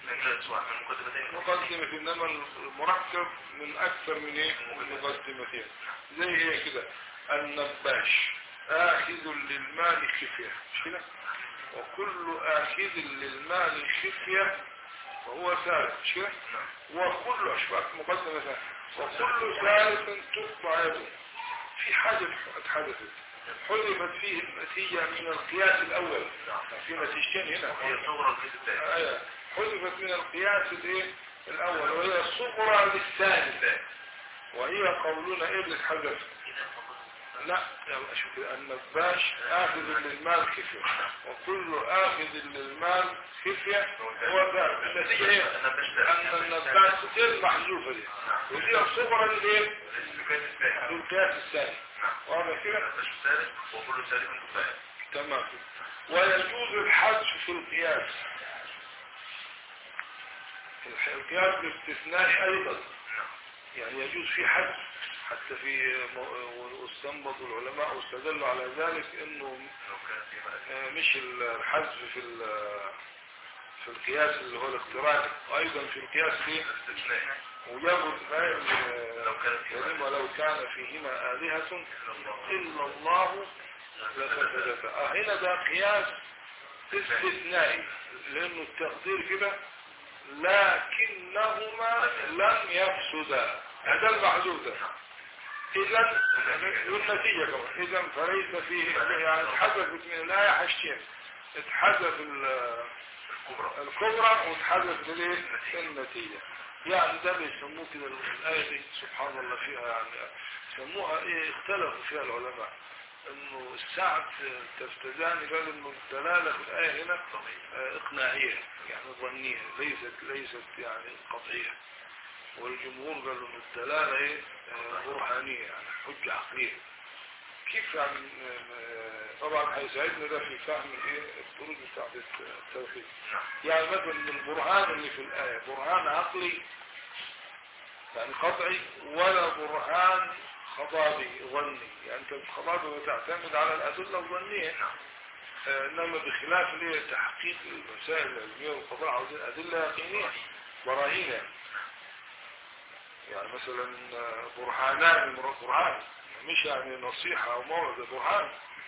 مقدمة انما المركب من اكثر من ايه من مقدمتين زي ايه كده النباش آخذ للمال خفية مش كده وكل آخذ للمال خفية فهو ثالث مش كده وكل أشباك مقدمة ثانية وكل ثالث تقطع يده في حاجة اتحدثت حذفت فيه النتيجة من القياس الأول في نتيجتين هنا هي صغرى الجزء الثاني آية. حذفت من القياس الايه الأول وهي الصغرى للثاني وهي قولنا ايه اللي اتحذف لا يلا شوف النباش آخذ للمال خفية وكل آخذ للمال خفية هو ده النتيجة ايه أن النباش غير محذوفة دي ودي الصغرى للايه للقياس الثاني واضح كده الثالث وكل ثالث كفاية تمام ويجوز الحذف في القياس الح- القياس الاستثنائي أيضا يعني يجوز في حذف حتى في م- واستنبط العلماء واستدلوا على ذلك انه لو كان في بقى آه، مش الحذف في ال- في القياس اللي هو الاقتراني وايضا في القياس فيه استثنائي ويجب لو كان في كريم ولو كان فيهما آلهة إلا الله إلا الله لفسدتا آه هنا ده قياس استثنائي لأنه التقدير كده لكنهما لم يفسدا هذا المحدود ده إذا والنتيجة كمان إذا فليس فيه يعني اتحذفت من الآية حاجتين اتحذف ال- الكبرى الكبرى واتحذف الايه النتيجة يعني ده بيسموه كده الآية دي سبحان الله فيها يعني يسموها ايه اختلفوا فيها العلماء انه الساعة تفتزان قال انه الدلالة في الآية هنا آه، اقناعية يعني ظنية ليست ليست يعني قطعية والجمهور قالوا ان الدلالة ايه آه، برهانية يعني حجة عقلية كيف يعني آه، طبعا هيساعدنا ده في فهم الايه الطرق بتاعت التوحيد نعم يعني مثلا البرهان اللي في الآية برهان عقلي يعني قطعي ولا برهان خطابي ظني يعني انت الخطابي بتعتمد على الأدلة الظنية نعم آه، انما بخلاف ليه تحقيق المسائل العلمية والقضاء عاوزين أدلة يقينية براهين يعني يعني مثلا آه، برهانان من برهان مش يعني نصيحة أو موعظة برهان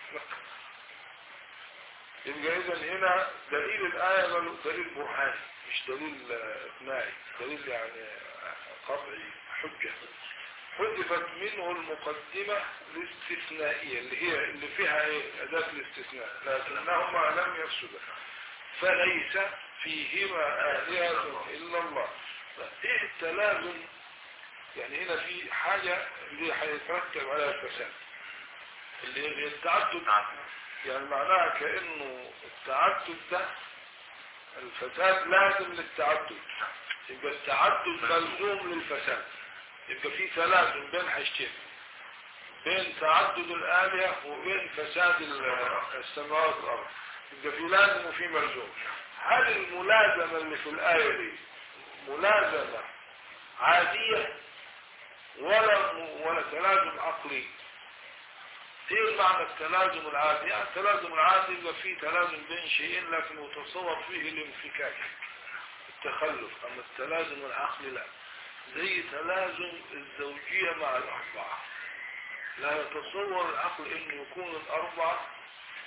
يبقى إذا هنا دليل الآية قالوا دليل برهاني مش دليل آه، إقناعي دليل يعني آه، قطعي حجة حذفت منه المقدمة الاستثنائية اللي هي اللي فيها ايه أداة الاستثناء لكنهما لم يفسدا فليس فيهما آلهة إلا الله ايه التلازم يعني هنا في حاجة اللي هيترتب عليها الفساد اللي هي التعدد يعني معناها كأنه التعدد ده الفساد لازم للتعدد يبقى التعدد ملزوم للفساد يبقى في تلازم بين حاجتين بين تعدد الآلهة وبين فساد ال- السماوات والأرض يبقى في لازم وفي ملزوم هل الملازمة اللي في الآية دي ملازمة عادية ولا ولا تلازم عقلي ايه معنى التلازم العادي يعني التلازم العادي يبقى فيه تلازم بين شيئين لكن يتصور فيه الانفكاك التخلف اما التلازم العقلي لا زي تلازم الزوجية مع الأربعة لا يتصور العقل انه يكون الأربعة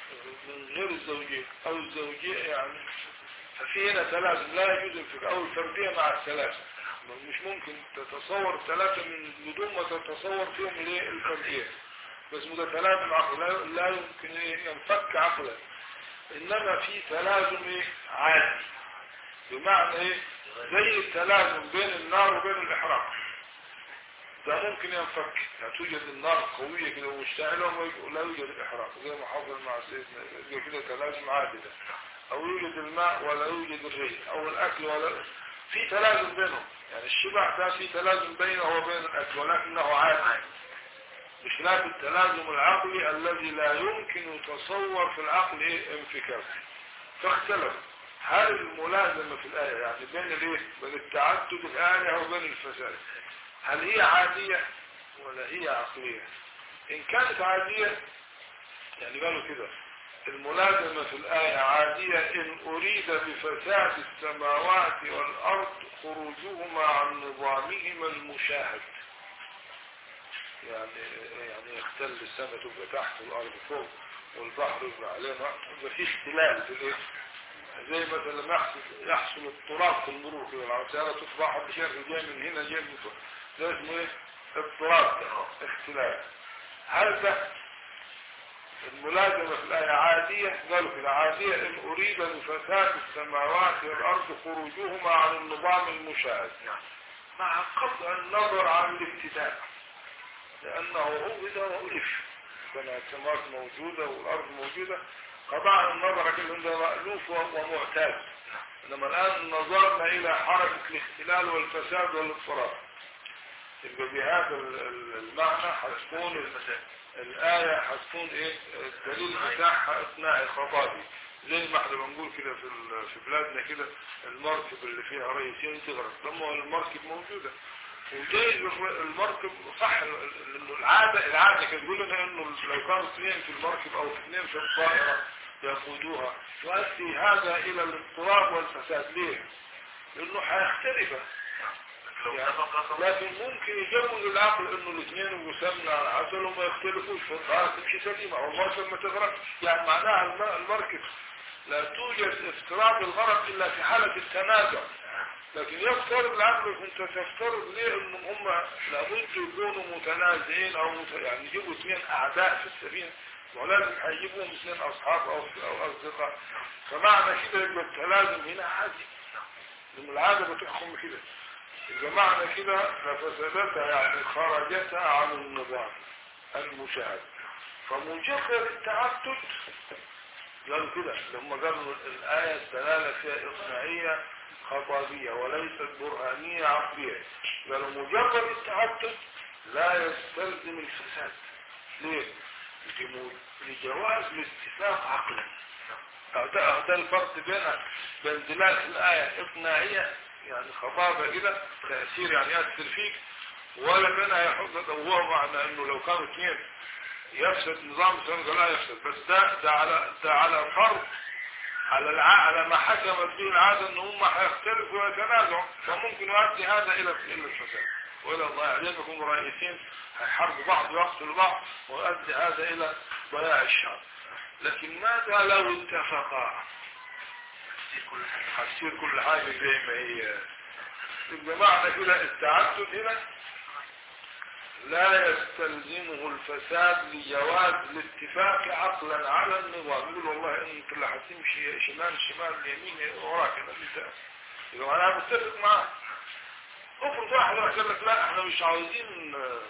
من غير الزوجين او الزوجية يعني ففي هنا تلازم لا يجوز الفكر او الفردية مع الثلاثة مش ممكن تتصور ثلاثة من بدون ما تتصور فيهم الايه الفردية بس متتلازم عقل لا, لا يمكن إيه ينفك عقلا انما في تلازم ايه عادي بمعنى ايه زي التلازم بين النار وبين الاحراق ده ممكن ينفك يعني توجد النار قوية كده ومشتعلة ولا يوجد الإحراق زي ما حصل مع سيدنا يبقى كده تلازم عادي ده أو يوجد الماء ولا يوجد الري أو الأكل ولا في تلازم بينهم يعني الشبع ده في تلازم بينه وبين الأكل ولكنه عادي بخلاف التلازم العقلي الذي لا يمكن يتصور في العقل إيه انفكاك فاختلف هل الملازمة في الآية يعني بين الايه بين التعدد الآية وبين الفساد هل هي عادية ولا هي عقلية إن كانت عادية يعني قالوا كده الملازمة في الآية عادية إن أريد بفساد السماوات والأرض خروجهما عن نظامهما المشاهد يعني يعني يختل السماء تبقى تحت والأرض فوق والبحر يبقى عليه يبقى في اختلال في الايه زي مثلا لما يحصل يحصل اضطراب في المرور كده العسالة تصبح بشكل جاي من هنا جاي من فوق ده اسمه ايه اضطراب اختلاف هل ده الملازمة في الآية عادية قالوا كده عادية إن أريد بفساد السماوات والأرض خروجهما عن النظام المشاهد مع قطع النظر عن الابتداء لأنه عبد وألف كما السماوات موجودة والأرض موجودة قطعنا النظر كل ده مألوف ومعتاد إنما الآن نظرنا إلى حركة الاختلال والفساد والاضطراب يبقى بهذا المعنى هتكون الآية هتكون إيه الدليل بتاعها أثناء الخطابي زي ما احنا بنقول كده في في بلادنا كده المركب اللي فيها رئيسين تغرق لما المركب موجودة وجاي المركب صح انه العادة العادة كانت تقول لنا انه لو كانوا اثنين في المركب او اثنين في الطائرة يقودوها يؤدي هذا الى الاضطراب والفساد ليه؟ لانه هيختلف يعني لكن ممكن يجوز العقل انه الاثنين يسمى عسل وما يختلفوش فالطائرة تمشي سليمة او المركب ما تغرقش يعني معناها المركب لا توجد افتراض الغرض الا في حالة التنازع لكن يفترض العقل انت تفترض ليه ان هم لابد يكونوا متنازعين او مت... يعني يجيبوا اثنين اعداء في السفينة ولازم هيجيبوهم اثنين اصحاب او او اصدقاء فمعنى كده يبقى التلازم هنا عادي لان العادة بتحكم كده إذا معنى كده ففسدتها يعني خرجتها عن النظام المشاهد فمجرد التعدد قالوا كده لما قالوا الآية الدلالة فيها إصناعية خطابية وليست برهانية عقلية قالوا مجرد التعدد لا يستلزم الفساد ليه؟ لجواز الاتفاق عقلا ده الفرق بين بين دلالة الآية إقناعية يعني خطابة كده تأثير يعني يأثر فيك ولا منها يحط وهو معنى انه لو كانوا اثنين يفسد نظام السنة لا يفسد بس ده ده على ده على فرض على الع... على ما حكمت به العادة ان هم هيختلفوا ويتنازعوا فممكن يؤدي هذا الى الى الفساد والى الله عليهم يكونوا رئيسين هيحاربوا بعض ويقتلوا بعض ويؤدي هذا الى ضياع الشعب لكن ماذا لو اتفقا هتصير كل حاجة زي ما هي يبقى معنى كده التعدد هنا لا يستلزمه الفساد لجواز الاتفاق عقلا على النظام يقول والله انت اللي هتمشي شمال شمال يمين وراك انا اللي يبقى انا متفق معاه افرض واحد قال لك لا احنا مش عاوزين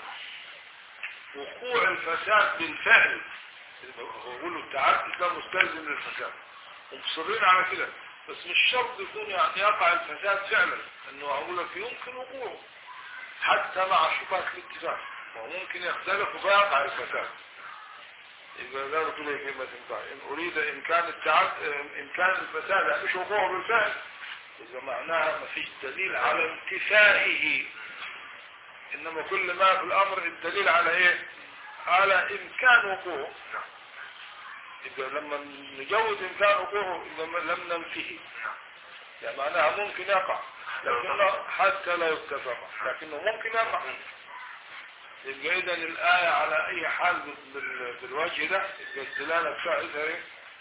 وقوع الفساد بالفعل هو يقول له التعدد ده مستلزم للفساد ومصرين على كده بس مش شرط يكون يعني يقع الفساد فعلا انه اقول لك يمكن وقوعه حتى مع شبهة الاتفاق وممكن يختلف ويقع الفساد إذا قالوا كده كلمة تنفع إن أريد إمكان التعد إمكان الفساد يعني مش وقوعه بالفعل إذا معناها ما فيش دليل على انتفائه إنما كل ما في الأمر الدليل على إيه على إمكان وقوعه إذا لما نجوز إمكان وقوعه لم ننفيه يعني معناها ممكن يقع لكنه حتى لا يتفق لكنه ممكن يقع يبقى إذا الآية على أي حال بال- بال- بالوجه ده يبقى الدلالة بتاعتها إيه؟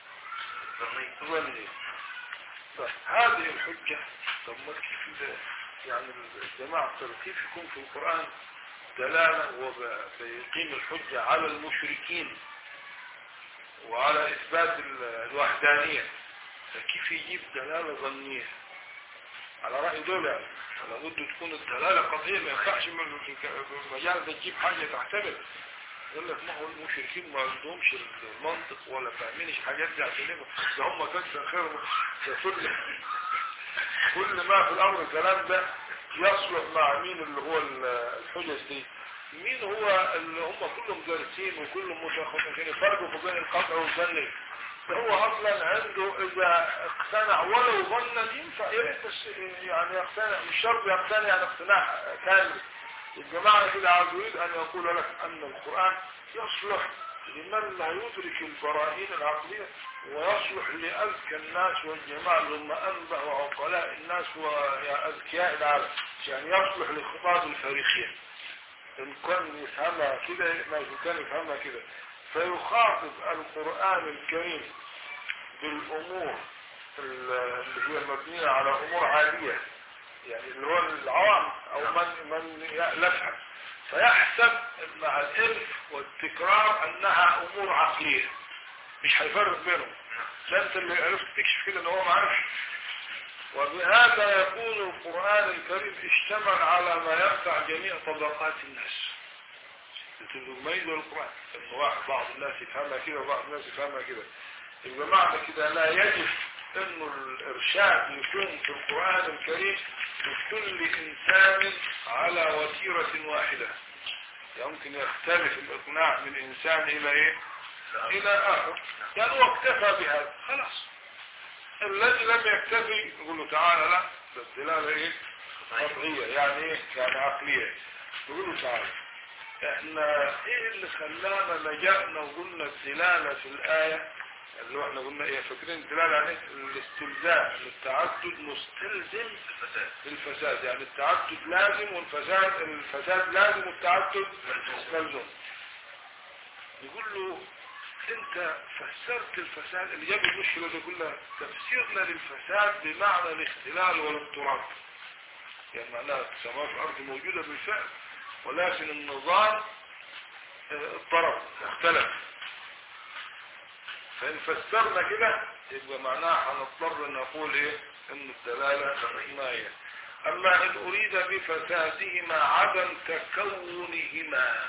ظنية طيب هذه الحجة طب ما كيف ده يعني الجماعة ترى كيف يكون في القرآن دلالة وبيقيم الحجة على المشركين وعلى إثبات ال- الوحدانية فكيف يجيب دلالة ظنية على رأي دول يعني لابد تكون الدلالة قضية ما ينفعش من في المجال ده تجيب حاجة تعتبر يقول لك ما هو المشركين ما عندهمش المنطق ولا فاهمينش حاجات دي عشان يبقى ده هم كسر خير ده كل كل ما في الامر الكلام ده يصلح مع مين اللي هو ال- الحجج دي مين هو اللي هم كلهم دارسين وكلهم متخصصين يفرقوا في بين القطع والظن ده هو اصلا عنده اذا اقتنع ولو ظنا ينفع يا ريت بس يعني يقتنع مش شرط يقتنع يعني اقتناع كامل الجماعة كده عاوز يريد ان يقول لك ان القرآن يصلح لمن لا يدرك البراهين العقلية ويصلح لأذكى الناس والجماعة اللي هم أنبه وعقلاء الناس وأذكياء العالم يعني يصلح لخطاب الفارخين إن كان يفهمها كده ما كان يفهمها كده فيخاطب القرآن الكريم بالأمور اللي هي مبنية على أمور عادية يعني اللي هو العوام أو من من يفهم فيحسب مع الإلف والتكرار أنها أمور عقلية مش هيفرق بينهم ده أنت اللي عرفت تكشف كده إن هو ما عرفش وبهذا يكون القرآن الكريم اشتمل على ما ينفع جميع طبقات الناس تميز القرآن إن واحد بعض الناس يفهمها كده وبعض الناس يفهمها كده يبقى معنى كده لا يجب انه الارشاد يكون في القرآن الكريم لكل انسان على وتيرة واحدة يمكن يختلف الاقناع من انسان الى ايه الى اخر يعني هو اكتفى بهذا خلاص الذي لم يكتفي يقول له تعالى لا ده الدلالة ايه قطعية يعني ايه يعني عقلية يقول له تعالى احنا ايه اللي خلانا لجأنا وقلنا الدلالة في الآية اللي هو احنا قلنا ايه فاكرين الدلالة يعني الاستلزام التعدد مستلزم للفساد يعني التعدد لازم والفساد الفساد لازم والتعدد ملزوم يقول له انت فسرت الفساد اللي جاب المشكلة دي كلها تفسيرنا للفساد بمعنى الاختلال والاضطراب يعني معناها السماوات والارض موجودة بالفعل ولكن النظام اه، اضطرب اختلف فإن فسرنا كده يبقى معناها هنضطر نقول ايه ان الدلالة ما هي اما ان اريد بفسادهما عدم تكونهما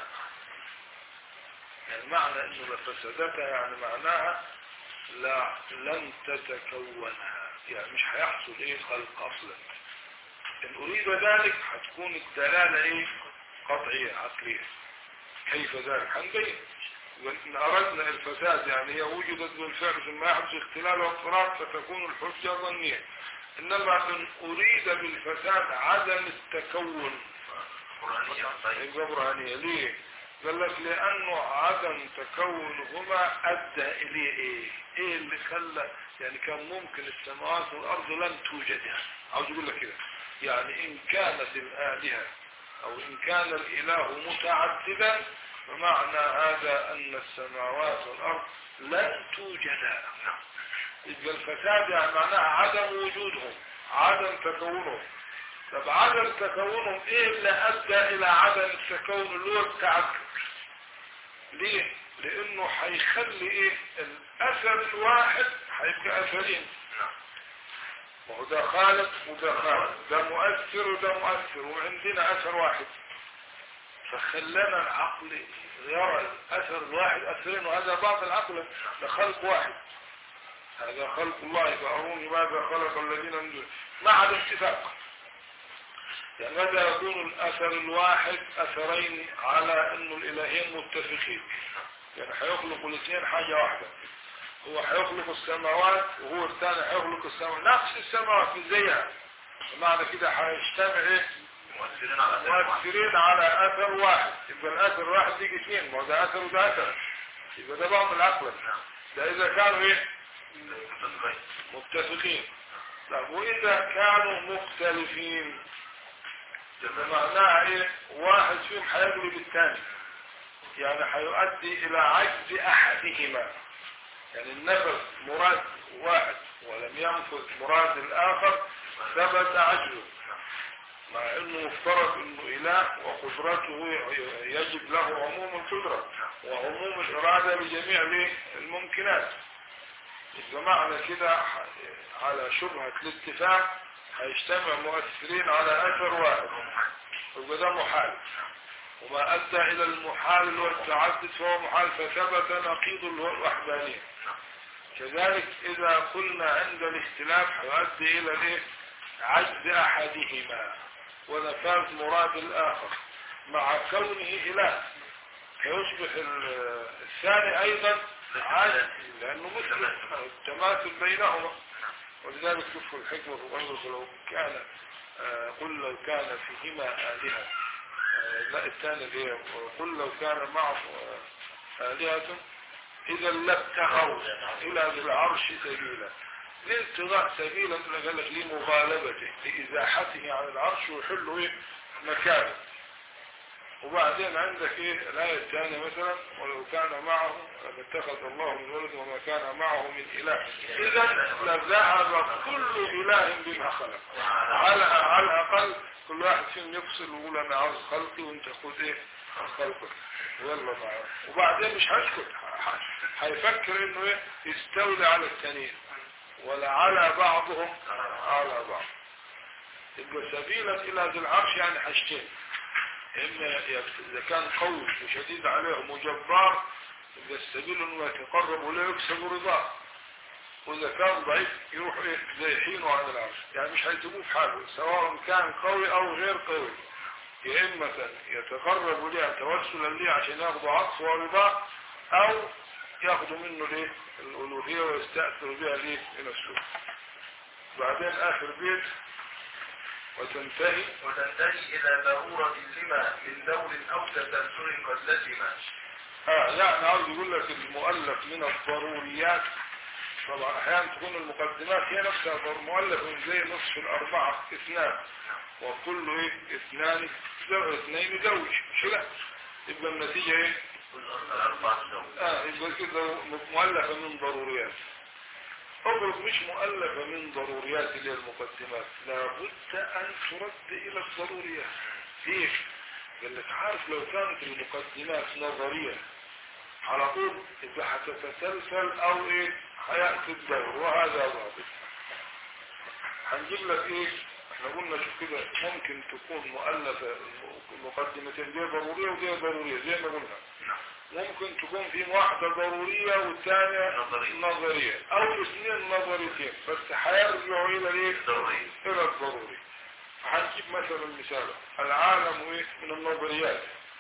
يعني معنى انه لفسدتها يعني معناها لا لن تتكونها يعني مش هيحصل ايه خلق اصلا ان اريد ذلك هتكون الدلالة ايه قطعية عقلية كيف ذلك هنبين وإن أردنا الفساد يعني هي وجدت بالفعل ثم يحدث اختلال واضطراب فتكون الحجة ظنية إنما إن أريد بالفساد عدم التكون قرآنية طيب يبقى برهانية ليه؟ قال لك لأنه عدم تكونهما أدى إليه إيه؟ إيه اللي خلى يعني كان ممكن السماوات والأرض لم توجد يعني عاوز يقول لك كده يعني إن كانت الآلهة أو إن كان الإله متعددا فمعنى هذا أن السماوات والأرض لن توجدا يبقى الفساد يعني معناها عدم وجودهم عدم تكونهم طب عدم تكونهم ايه اللي ادى الى عدم التكون اللي هو التعدد ليه لانه هيخلي ايه الاثر الواحد هيبقى اثرين نعم ما هو ده خالق وده خالق ده مؤثر وده مؤثر وعندنا اثر واحد فخلانا العقل يرى الاثر الواحد اثرين وهذا بعض العقل ده خلق واحد هذا خلق الله فأروني ماذا خلق الذين من دونه ما عدا اتفاق يعني ماذا يكون الأثر الواحد أثرين على أن الإلهين متفقين يعني هيخلق الاثنين حاجة واحدة هو هيخلق السماوات وهو الثاني هيخلق السماوات نفس السماوات زيها معنى كده هيجتمع ايه مؤثرين على أساس واحد. مؤثرين على اثر واحد يبقى الاثر الواحد يجي اثنين ما هو ده اثر وده اثر يبقى ده بعض العقل نعم ده اذا كانوا ايه متفقين متفقين طب واذا كانوا مختلفين ده معناها ايه واحد فيهم هيغلب الثاني يعني هيؤدي الى عجز احدهما يعني النفس مراد واحد ولم ينفذ مراد الاخر ثبت عجزه مع انه مفترض انه اله وقدرته يجب له عموم القدرة وعموم الارادة لجميع الايه؟ الممكنات يبقى معنى كده ح- على شبهة الاتفاق هيجتمع مؤثرين على اثر واحد يبقى ده محال وما ادى الى المحال اللي هو التعدد فهو محال فثبت نقيض الوحدانية كذلك اذا قلنا عند الاختلاف هيؤدي الى الايه عجز احدهما ونفاذ مراد الاخر مع كونه اله فيصبح ال- الثاني ايضا عاجز لانه مثل التماثل بينهما ولذلك شوفوا الحكمة في قوله لو كان آه، قل لو كان فيهما آلهة آه، لا الثاني اللي هي قل لو كان معه آه، آلهة إذا لابتغوا إلى ذي العرش سبيلا ليه ابتغاء سبيلا اللي قال لك لمغالبته لإزاحته عن العرش ويحلوا إيه مكانه وبعدين عندك ايه الآية الثانية مثلا ولو كان معه لاتخذ الله من ولد وما كان معه من إله إذا لذهب كل إله بما خلق على على الأقل كل واحد فيهم يفصل ويقول أنا عاوز خلقي وأنت خد إيه خلقك يلا معاه وبعدين مش هيسكت ح- ح- هيفكر إنه إيه يستولي على التانيين ولا على بعضهم على بعض يبقى سبيلا إلى ذي العرش يعني حاجتين إما إذا كان قوي وشديد عليهم وجبار يبقى السبيل إنه يتقرب ولا يكسب رضاه وإذا كان ضعيف يروح إيه زي حينه عن العرش يعني مش هيسيبوه في حاله سواء كان قوي أو غير قوي يا إما يتقرب ليه توسلا ليه عشان ياخدوا عطف ورضاه أو ياخدوا منه ليه الألوهية ويستأثروا بها ليه لنفسه بعدين آخر بيت وتنتهي وتنتهي إلى ضرورة لما من دور أو تسلسل قد لزم اه يعني عاوز يقول لك المؤلف من الضروريات طبعا احيانا تكون المقدمات هي نفسها ضر- مؤلف من زي نصف الاربعة اثنان وكل ايه اثنان زو- اثنين زوج مش لا يبقى النتيجة ايه الأربعة دور اه يبقى كده مؤلفة من ضروريات اضرب مش مؤلفة من ضروريات اللي هي المقدمات لابد ان ترد الى الضروريات ليه قال لك عارف لو كانت المقدمات نظرية على طول يبقى هتتسلسل او ايه هيأتي الدور وهذا ضابط هنجيب لك ايه احنا قلنا شوف كده ممكن تكون مؤلفة مقدمتين دي ضرورية ودي ضرورية زي ما قلنا ممكن تكون في واحدة ضرورية والثانية نظرية. نظرية او اثنين نظريتين بس هيرجعوا الى ايه ضروري الى الضروري هنجيب مثلا مثال العالم ايه من النظريات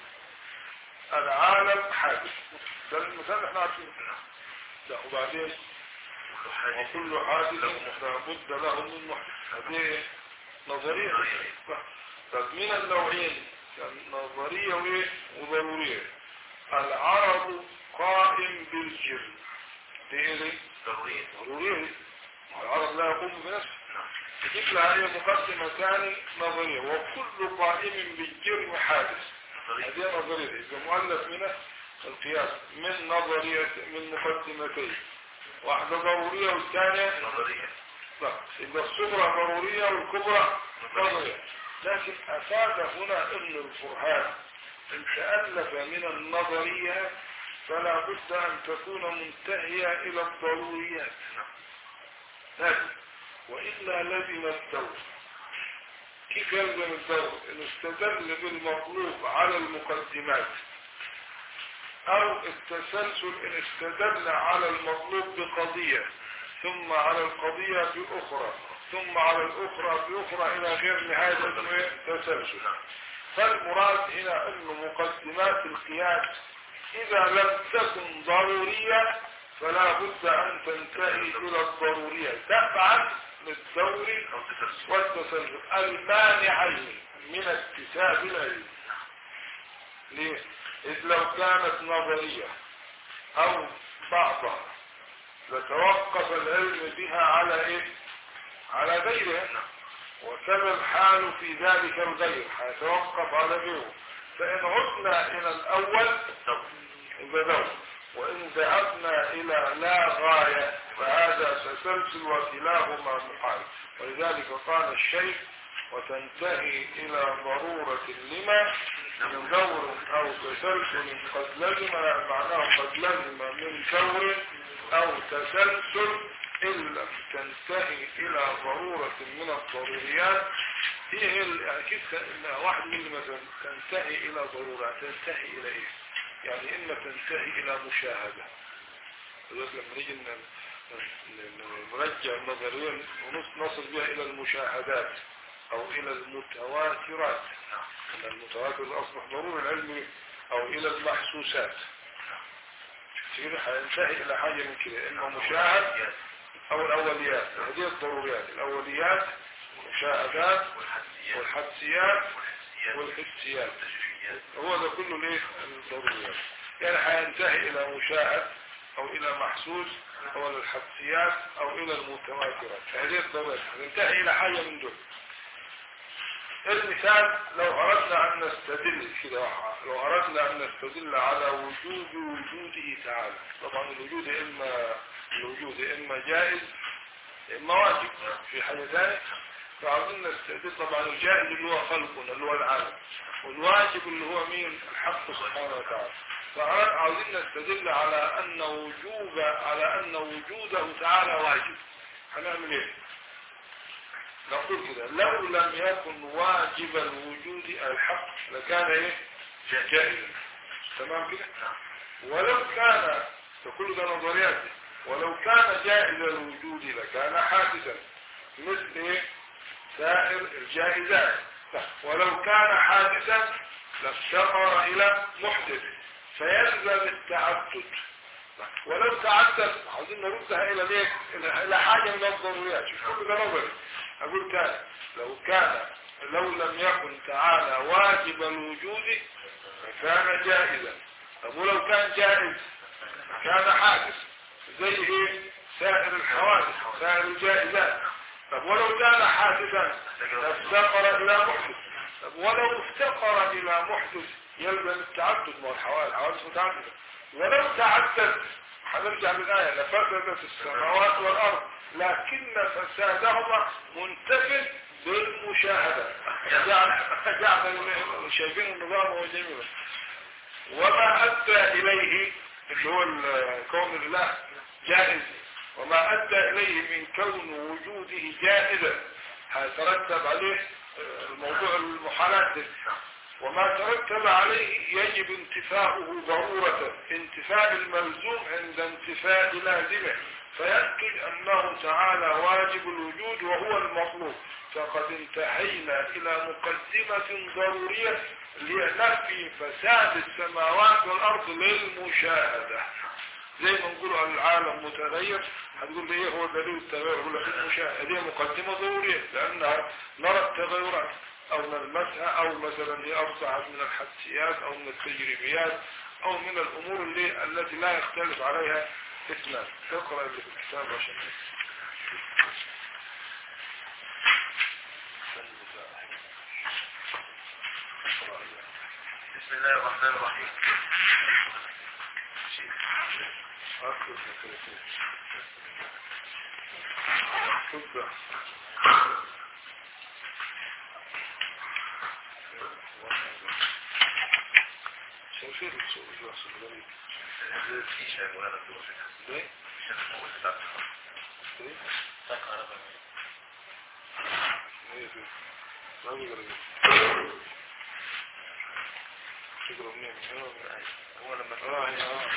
العالم حادث ده المثال احنا عارفينه لا وبعدين وكل حادث لابد له من محدث هذه إيه؟ نظرية طب من النوعين كان نظرية وايه وضرورية العرض قائم بالجرم دي ايه دي؟ ضروري ضرورية العرض لا يقوم بنفسه تجيب لها هي مقدمة ثاني نظرية وكل قائم بالجرم حادث هذه نظرية إذا مؤلف من القياس من نظرية من مقدمتين واحدة ضرورية والثانية نظرية لا يبقى الصغرى ضرورية والكبرى نظرية لكن أفاد هنا أن البرهان إن تألف من النظريات فلا بد أن تكون منتهية إلى الضروريات لكن وإلا لزم الدور كيف يلزم الدور إن استدل بالمطلوب على المقدمات أو التسلسل إن استدل على المطلوب بقضية ثم على القضية بأخرى ثم على الأخرى بأخرى إلى غير نهاية التسلسل فالمراد هنا أن مقدمات القياس إذا لم تكن ضرورية فلا بد أن تنتهي إلى الضرورية تبعا للدور أو تسلسل والتسلسل المانعين من اكتساب العلم ليه؟ إذ لو كانت نظرية أو بعضها لتوقف العلم بها على إيه؟ على غيرها وكذا الحال في ذلك الغير هيتوقف على غيره فإن عدنا إلى الأول يبقى ذوق وإن ذهبنا إلى لا غاية فهذا تسلسل وكلاهما محال ولذلك قال الشيخ وتنتهي إلى ضرورة لما من دور أو تسلسل قد لزم لا معناه قد لزم من دور أو تسلسل إن لم تنتهي إلى ضرورة من الضروريات هي ال- أكيد ك- واحد من مثلا تنتهي إلى ضرورة تنتهي إلى إيه؟ يعني إما تنتهي إلى مشاهدة لذلك لما نيجي ن- ن- نرجع النظرية ونصل بها إلى المشاهدات أو إلى المتواترات أن المتواتر أصبح ضروري العلمي أو إلى المحسوسات كده هينتهي إلى حاجة من كده إما مشاهد أو الأوليات هذه الضروريات الأوليات المشاهدات والحديثيات والحدسيات والحسيات والحسيات والتشريعيات هو ده كله ليه الضروريات يعني هينتهي إلى مشاهد أو إلى محسوس أو إلى الحدسيات أو إلى المتواترات هذه الضروريات هتنتهي إلى حاجة من دول المثال لو أردنا أن نستدل كده واحد. لو أردنا أن نستدل على وجود وجوده تعالى طبعا الوجود إما الوجود إما جائز إما واجب في حاجة ثانية فعاوزين نستدل طبعا الجائز اللي هو خلقنا اللي هو العالم والواجب اللي هو مين الحق سبحانه وتعالى فعاوزين نستدل على أن وجوب على أن وجوده تعالى واجب هنعمل إيه؟ نقول كده لو لم يكن واجب الوجود الحق لكان ايه جائزا تمام كده ولو كان فكل ده نظريات ولو كان جائز الوجود لكان حادثا مثل ايه سائر الجائزات ولو كان حادثا لافتقر الى محدث فيلزم التعدد ولو تعدد عاوزين نردها الى ليه الى إلى حاجه من الضروريات شوف كل ده نظري اقول تاني لو كان لو لم يكن تعالى واجب الوجود فكان جائزا طب ولو كان جائز كان حادث زي ايه سائر الحوادث سائر الجائزات طب ولو كان حادثا افتقر الى محدث طب ولو افتقر الى محدث يلزم التعدد ما هو الحوادث الحوادث متعدده ولو تعدد هنرجع للآية لفسدت السماوات والأرض لكن فسادهما منتفل بالمشاهدة جعل جعل شايفين النظام هو جميل وما أدى إليه اللي هو كون الله جائز وما أدى إليه من كون وجوده جائزا هيترتب عليه الموضوع المحالات ده. وما ترتب عليه يجب انتفاؤه ضرورة انتفاء الملزوم عند انتفاء لازمه فينتج أنه تعالى واجب الوجود وهو المطلوب فقد انتهينا إلى مقدمة ضرورية لنفي فساد السماوات والأرض للمشاهدة زي ما نقول العالم متغير هتقول لي ايه هو دليل التغير يقول لك المشاهدة دي مقدمة ضرورية لأنها نرى التغيرات أو نلمسها أو مثلا هي أوسع من الحدسيات أو من التجريبيات أو من الأمور اللي التي لا يختلف عليها اثنان اقرأ اللي في الكتاب عشان بسم الله الرحمن الرحيم أكثر من ثلاثين تبدأ شايفين السوق اللي يحصل غريب في شيء وهذا الدور ليه؟ ليه؟ ايه في ما بيقرا تقرا منين؟ هو لما اه هي اه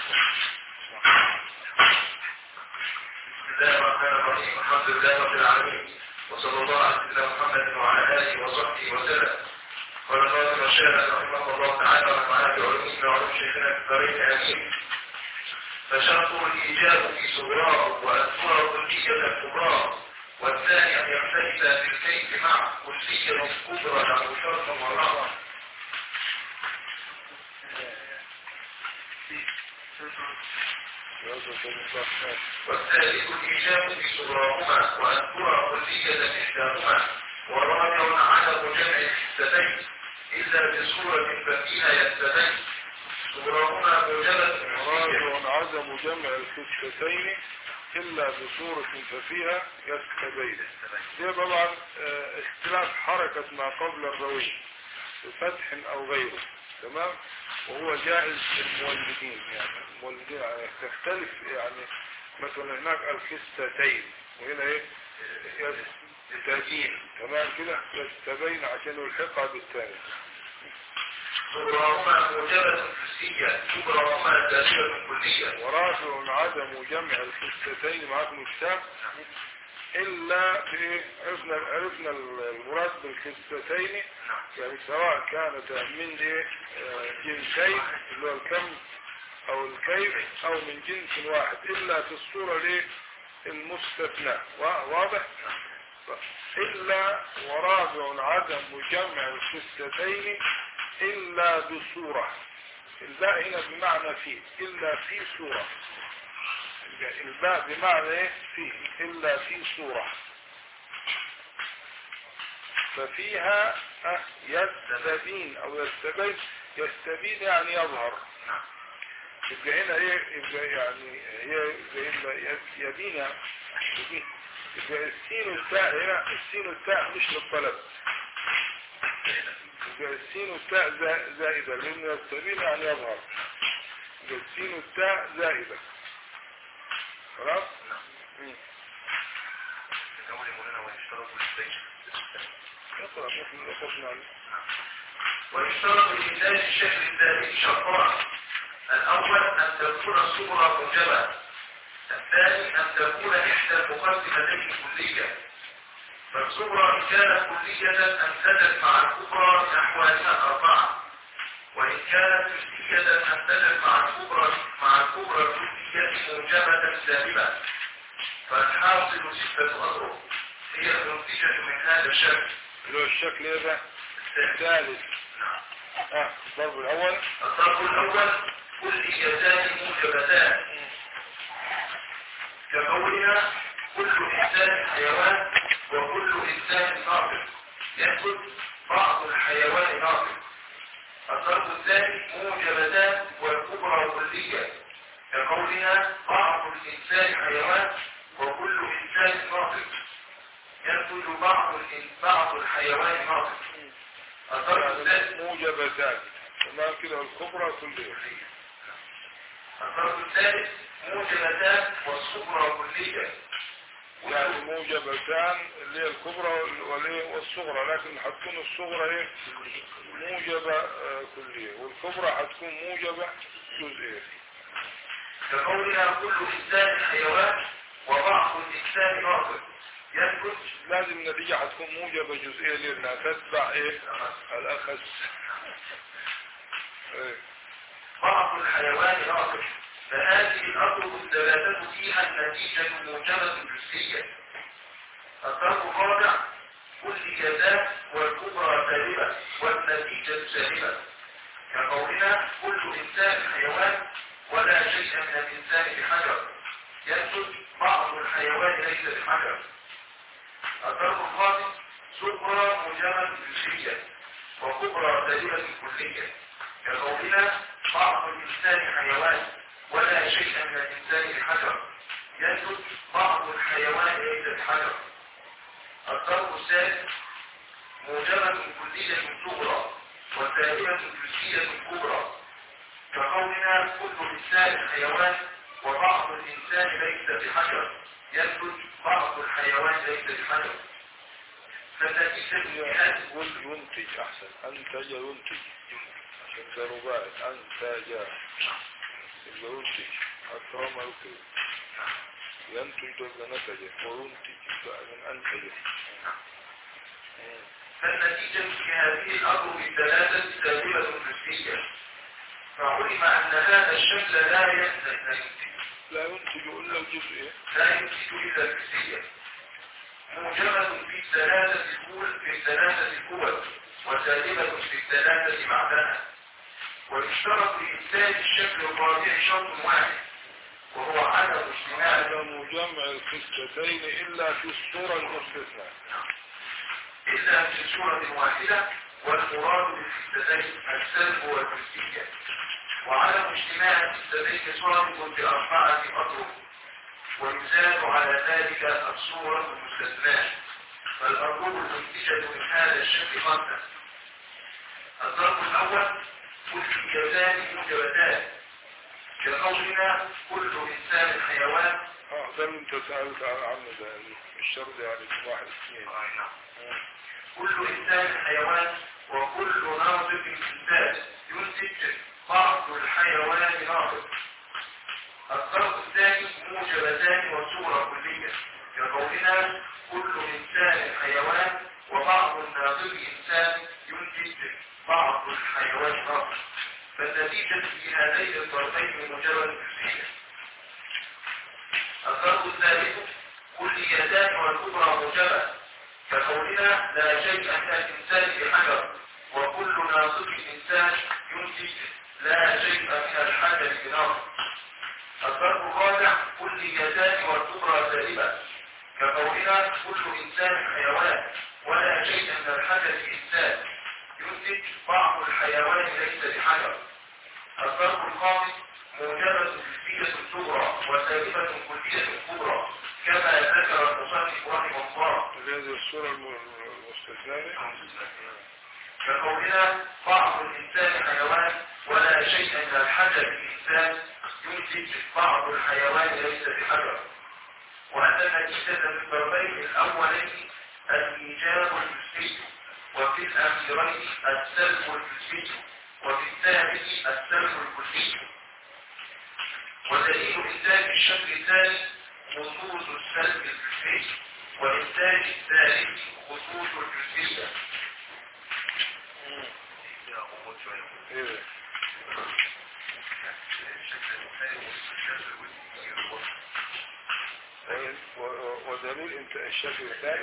بسم الله الرحمن الرحيم الحمد لله رب العالمين وصلى الله على سيدنا محمد وعلى اله وصحبه وسلم قال الناظم الشيخ رحمه الله تعالى ونفعنا بعلومه وعلوم شيخنا في الدارين امين فشرط الايجاب في صغراه واذكر كلية الكبرى والثاني ان يختلف في الكيف مع كلية الكبرى له شرط مرة والثالث الإيجاب في صغراهما وأذكر كلية إحداهما ورابع عدم جمع الحستين إلا بصورة ففيها يستدين صورهما موجبة نفسية رابع عدم جمع الخستين إلا بصورة ففيها يستبين هي طبعا آه، اختلاف حركة ما قبل الروي بفتح أو غيره تمام وهو جائز للمولدين يعني المولدين يعني تختلف يعني مثلا هناك الخستتين وهنا ايه يستبين تمام كده يستبين عشان يلحقها بالثاني صورهما موجبة نفسية كبرهما داخلة كلية ورافع عدم جمع الخستتين معكم الكتاب إلا في عرفنا عرفنا المراد بالخستتين يعني سواء كانت من إيه آه، جنسين اللي هو الكم أو الكيف أو من جنس واحد إلا في الصورة ليه المستثنى وا- واضح إلا ورابع عدم جمع الخستتين إلا بصورة الباء هنا بمعنى في إلا في صورة الباء بمعنى إيه في إلا في صورة ففيها آه، يستبين أو يستبين يستبين يعني يظهر يبقى هنا ايه يبقى يعني هي زي ما يب- يبين يبين. يبقى السين والتاء هنا السين والتاء مش للطلب يبقى السين والتاء زا- زائدة لأن يستبين يعني يظهر يبقى السين والتاء زائدة خلاص؟ مم. اقرأ ممكن نقصنا عليه ويشترط لإنتاج الشكل الثاني شرطان الأول أن تكون الصورة موجبة الثاني أن تكون إحدى المقدمتين كلية فالصغرى إن كانت كلية أمتدت مع الكبرى نحوها أربعة وإن كانت جزئية أمتدت مع الكبرى مع الكبرى الكلية موجبة سالبة فالحاصل ستة أضرب هي المنتجة من هذا الشكل اللي هو الشكل ايه ده؟ الثالث نعم اه الضرب الأول الضرب الأول كليتان موجبتان كقولنا كل إنسان حيوان وكل إنسان ناطق يأخذ بعض الحيوان ناطق الضرب الثاني موجبتان والكبرى كلية كقولنا بعض الإنسان حيوان وكل إنسان ناطق ينتج بعض الإن- بعض الحيوان ناطق الضرب الثالث يعني موجبتان تمام كده الكبرى كلها الضرب الثالث موجبتان والصغرى كلية يعني موجبتان اللي هي الكبرى والايه والصغرى لكن هتكون الصغرى ايه موجبة آه، كلية والكبرى هتكون موجبة جزئية كقولنا كل إنسان حيوان وبعض الإنسان ناطق ينتج لازم النتيجة هتكون موجبة جزئية لأنها تتبع ايه الأخس ايه بعض الحيوان ناطق فهذه الأطرق الثلاثة فيها النتيجة موجبة جزئية الضرب الرابع كل جزاء والكبرى سالبة والنتيجة سالبة كقولنا كل إنسان حيوان ولا شيء من الإنسان بحجر ينتج بعض الحيوان ليس بحجر الضرب الخامس صغرى موجبة جزئية وكبرى سالبة كلية كقولنا بعض الإنسان حيوان ولا شيء من الإنسان بحجر ينتج بعض الحيوان ليس بحجر الضرب الثالث موجبة كلية صغرى وسالبة جزئية كبرى كقولنا كل إنسان حيوان وبعض الإنسان ليس بحجر ينتج بعض الحيوان ليس بحجر فالنتيجة بهذا قول ينتج أحسن أنتج ينتج عشان ده رباعي أنتج يبقى ينتج أكرم الكريم ينتج ده نتج وينتج يبقى من أنتج مم. فالنتيجة في هذه الأمر الثلاثة سالبة جزئية فعلم أن هذا الشكل لا ينتج لا ينتج لا ينتج إلا الجزئية لا ينتج إلا الجزئية موجبة في الثلاثة الكول في الثلاثة الكول وسالبة في الثلاثة بعدها ويشترط لإنتاج الشكل الرابع شرط واحد وهو عدم اجتماع عدم جمع الخستين إلا في الصورة المستثنى إلا في سورة واحدة والمراد بالفتتين السلب والجزئية وعدم اجتماع الفتتين صادق بأربعة أطرق ويزال على ذلك الصورة المستثناة فالأرجو المنتجة من هذا الشكل خمسة الضرب الأول كليتان موجبتان كقولنا كل إنسان حيوان اه ده اللي انت سألت عنه ده يعني مش شرط يعني في واحد اثنين كل إنسان حيوان وكل ناطق إنسان ينتج بعض الحيوان ناطق الضرب الثاني موجبتان وصورة كلية كقولنا كل إنسان حيوان وبعض الناطق إنسان ينتج بعض الحيوان ناطق فالنتيجة في هذين الضربين مجرد جزئية الضرب الثالث كليتان والكبرى موجبة كقولنا لا شيء كالإنسان بحجر وكل ناطق إنسان ينتج لا شيء من الحجر بناطق الضرب الرابع كليتان والكبرى سالبة كقولنا كل إنسان حيوان ولا شيء من الحجر إنسان ينتج بعض الحيوان ليس بحجر الضرب الخامس موجبة جزئية صغرى وسالبة كلية كبرى كما ذكر المصنف رحمه الله هذه الصورة الم- المستثنية كقولنا بعض الإنسان حيوان ولا شيء من الحجر الإنسان ينتج بعض الحيوان ليس بحجر وأن النتيجة من الضربين الأولين الإيجاب الجزئي وفي الأخيرين السلب الجزئي وفي الثالث السلب الكلي ودليل إنتاج الشكل الثاني خصوص السلب الجزئي وإنتاج الثالث خصوص الجزئية ايه ده؟ و- و- ودليل انت الشكل الثاني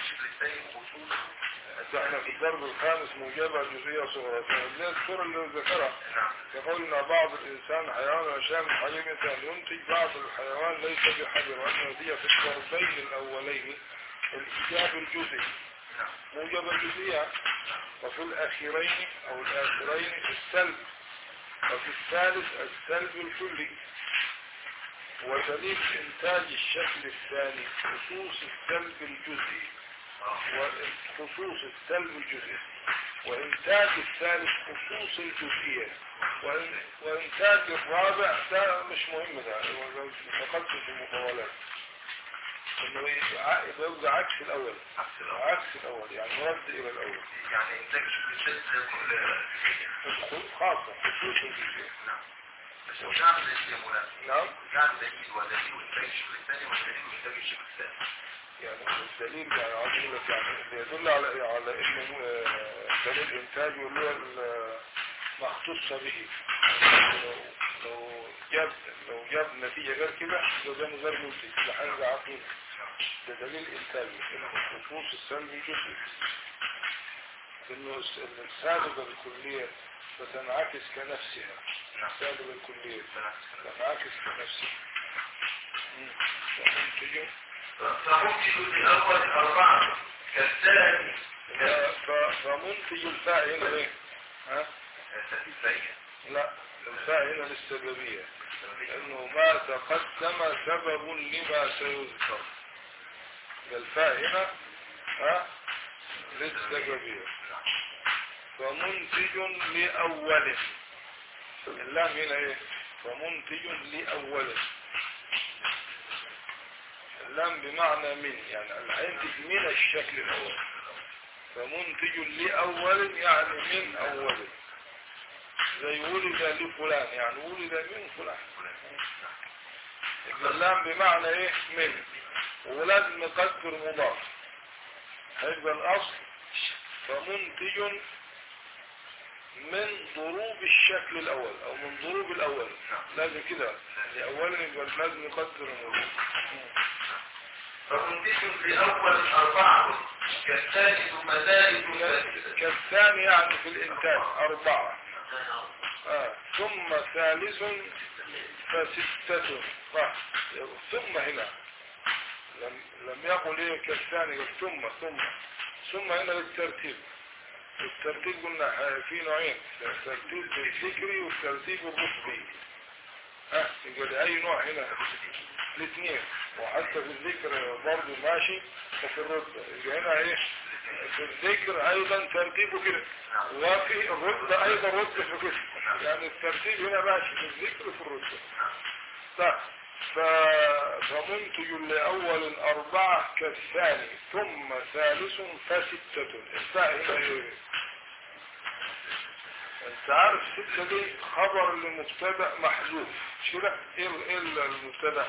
ده احنا في الضرب الخامس موجبة جزئية صغرى ده الصورة اللي ذكرها كقولنا بعض الإنسان حيوان عشان حليمة ينتج بعض الحيوان ليس بحجر وأن هي في الضربين الأولين الإيجاب الجزئي موجبة جزئية وفي الأخيرين أو الآخرين السلب وفي الثالث السلب الكلي ودليل إنتاج الشكل الثاني خصوص السلب الجزئي وخصوص السلب الجزئي وإنتاج الثالث خصوص الجزئية وإن- وإنتاج الرابع ده مش مهم ده هو فقط في المطولات إنه يبقى يبقى عكس الأول عكس الأول يعني رد إلى الأول يعني إنتاج شكل الثالث كل خاصة خصوص الجزئية نعم بس هو نعم دليل يا مولانا نعم نعم دليل ودليل إنتاج الشكل الثاني ودليل إنتاج الشكل الثاني يعني الدليل يعني عايز اقول لك يعني اللي يدل على على انه آه، دليل انتاج اللي هو ال- ما اختص به لو لو جاب لو جاب نتيجه غير كده يبقى ده غير منتج ده حاجه عقيمه ده دليل انتاج انه خصوص السلب الجزئي انه الس- إن السالبه الكليه فتنعكس كنفسها نعم السالبه الكليه تنعكس كنفسها مم. ومنتج فممكن في الأول أربعة كالثاني ف- ف- فمنتج الفاء هنا ايه؟ ها؟ كالثانية لا الفاء هنا للسببية لأنه ما تقدم سبب لما سيذكر الفاء هنا ها؟ للسببية فمنتج لأول اللام هنا ايه؟ فمنتج لأول اللام بمعنى من يعني هينتج من الشكل الأول فمنتج لأول يعني من أول زي ولد لفلان يعني ولد من فلان يبقى اللام بمعنى ايه من ولاد مقدر مضاف هيبقى الأصل فمنتج من ضروب الشكل الأول أو من ضروب الأول لازم كده لأولا يبقى لازم يقدر مضاف فمنتج في أول أربعة كالثاني ثم ثالث ثالث كالثاني يعني في الإنتاج أربعة آه. ثم ثالث فستة صح ثم هنا لم, لم يقل ايه كالثاني قال ثم ثم ثم هنا للترتيب الترتيب قلنا ح- في نوعين الترتيب الذكري والترتيب الرتبي ها يبقى اي نوع هنا الاثنين وحتى في الذكر برضه ماشي وفي الرتبة يبقى هنا ايه في الذكر ايضا ترتيبه كده وفي الرتبة ايضا رتبة في كده يعني الترتيب هنا ماشي في الذكر وفي الرتبة طيب ف... فمنتج لأول أربعة كالثاني ثم ثالث فستة الفاء هنا إيه؟ انت عارف ستة دي خبر لمبتدا محذوف مش كده ايه ال- ايه ال- المبتدا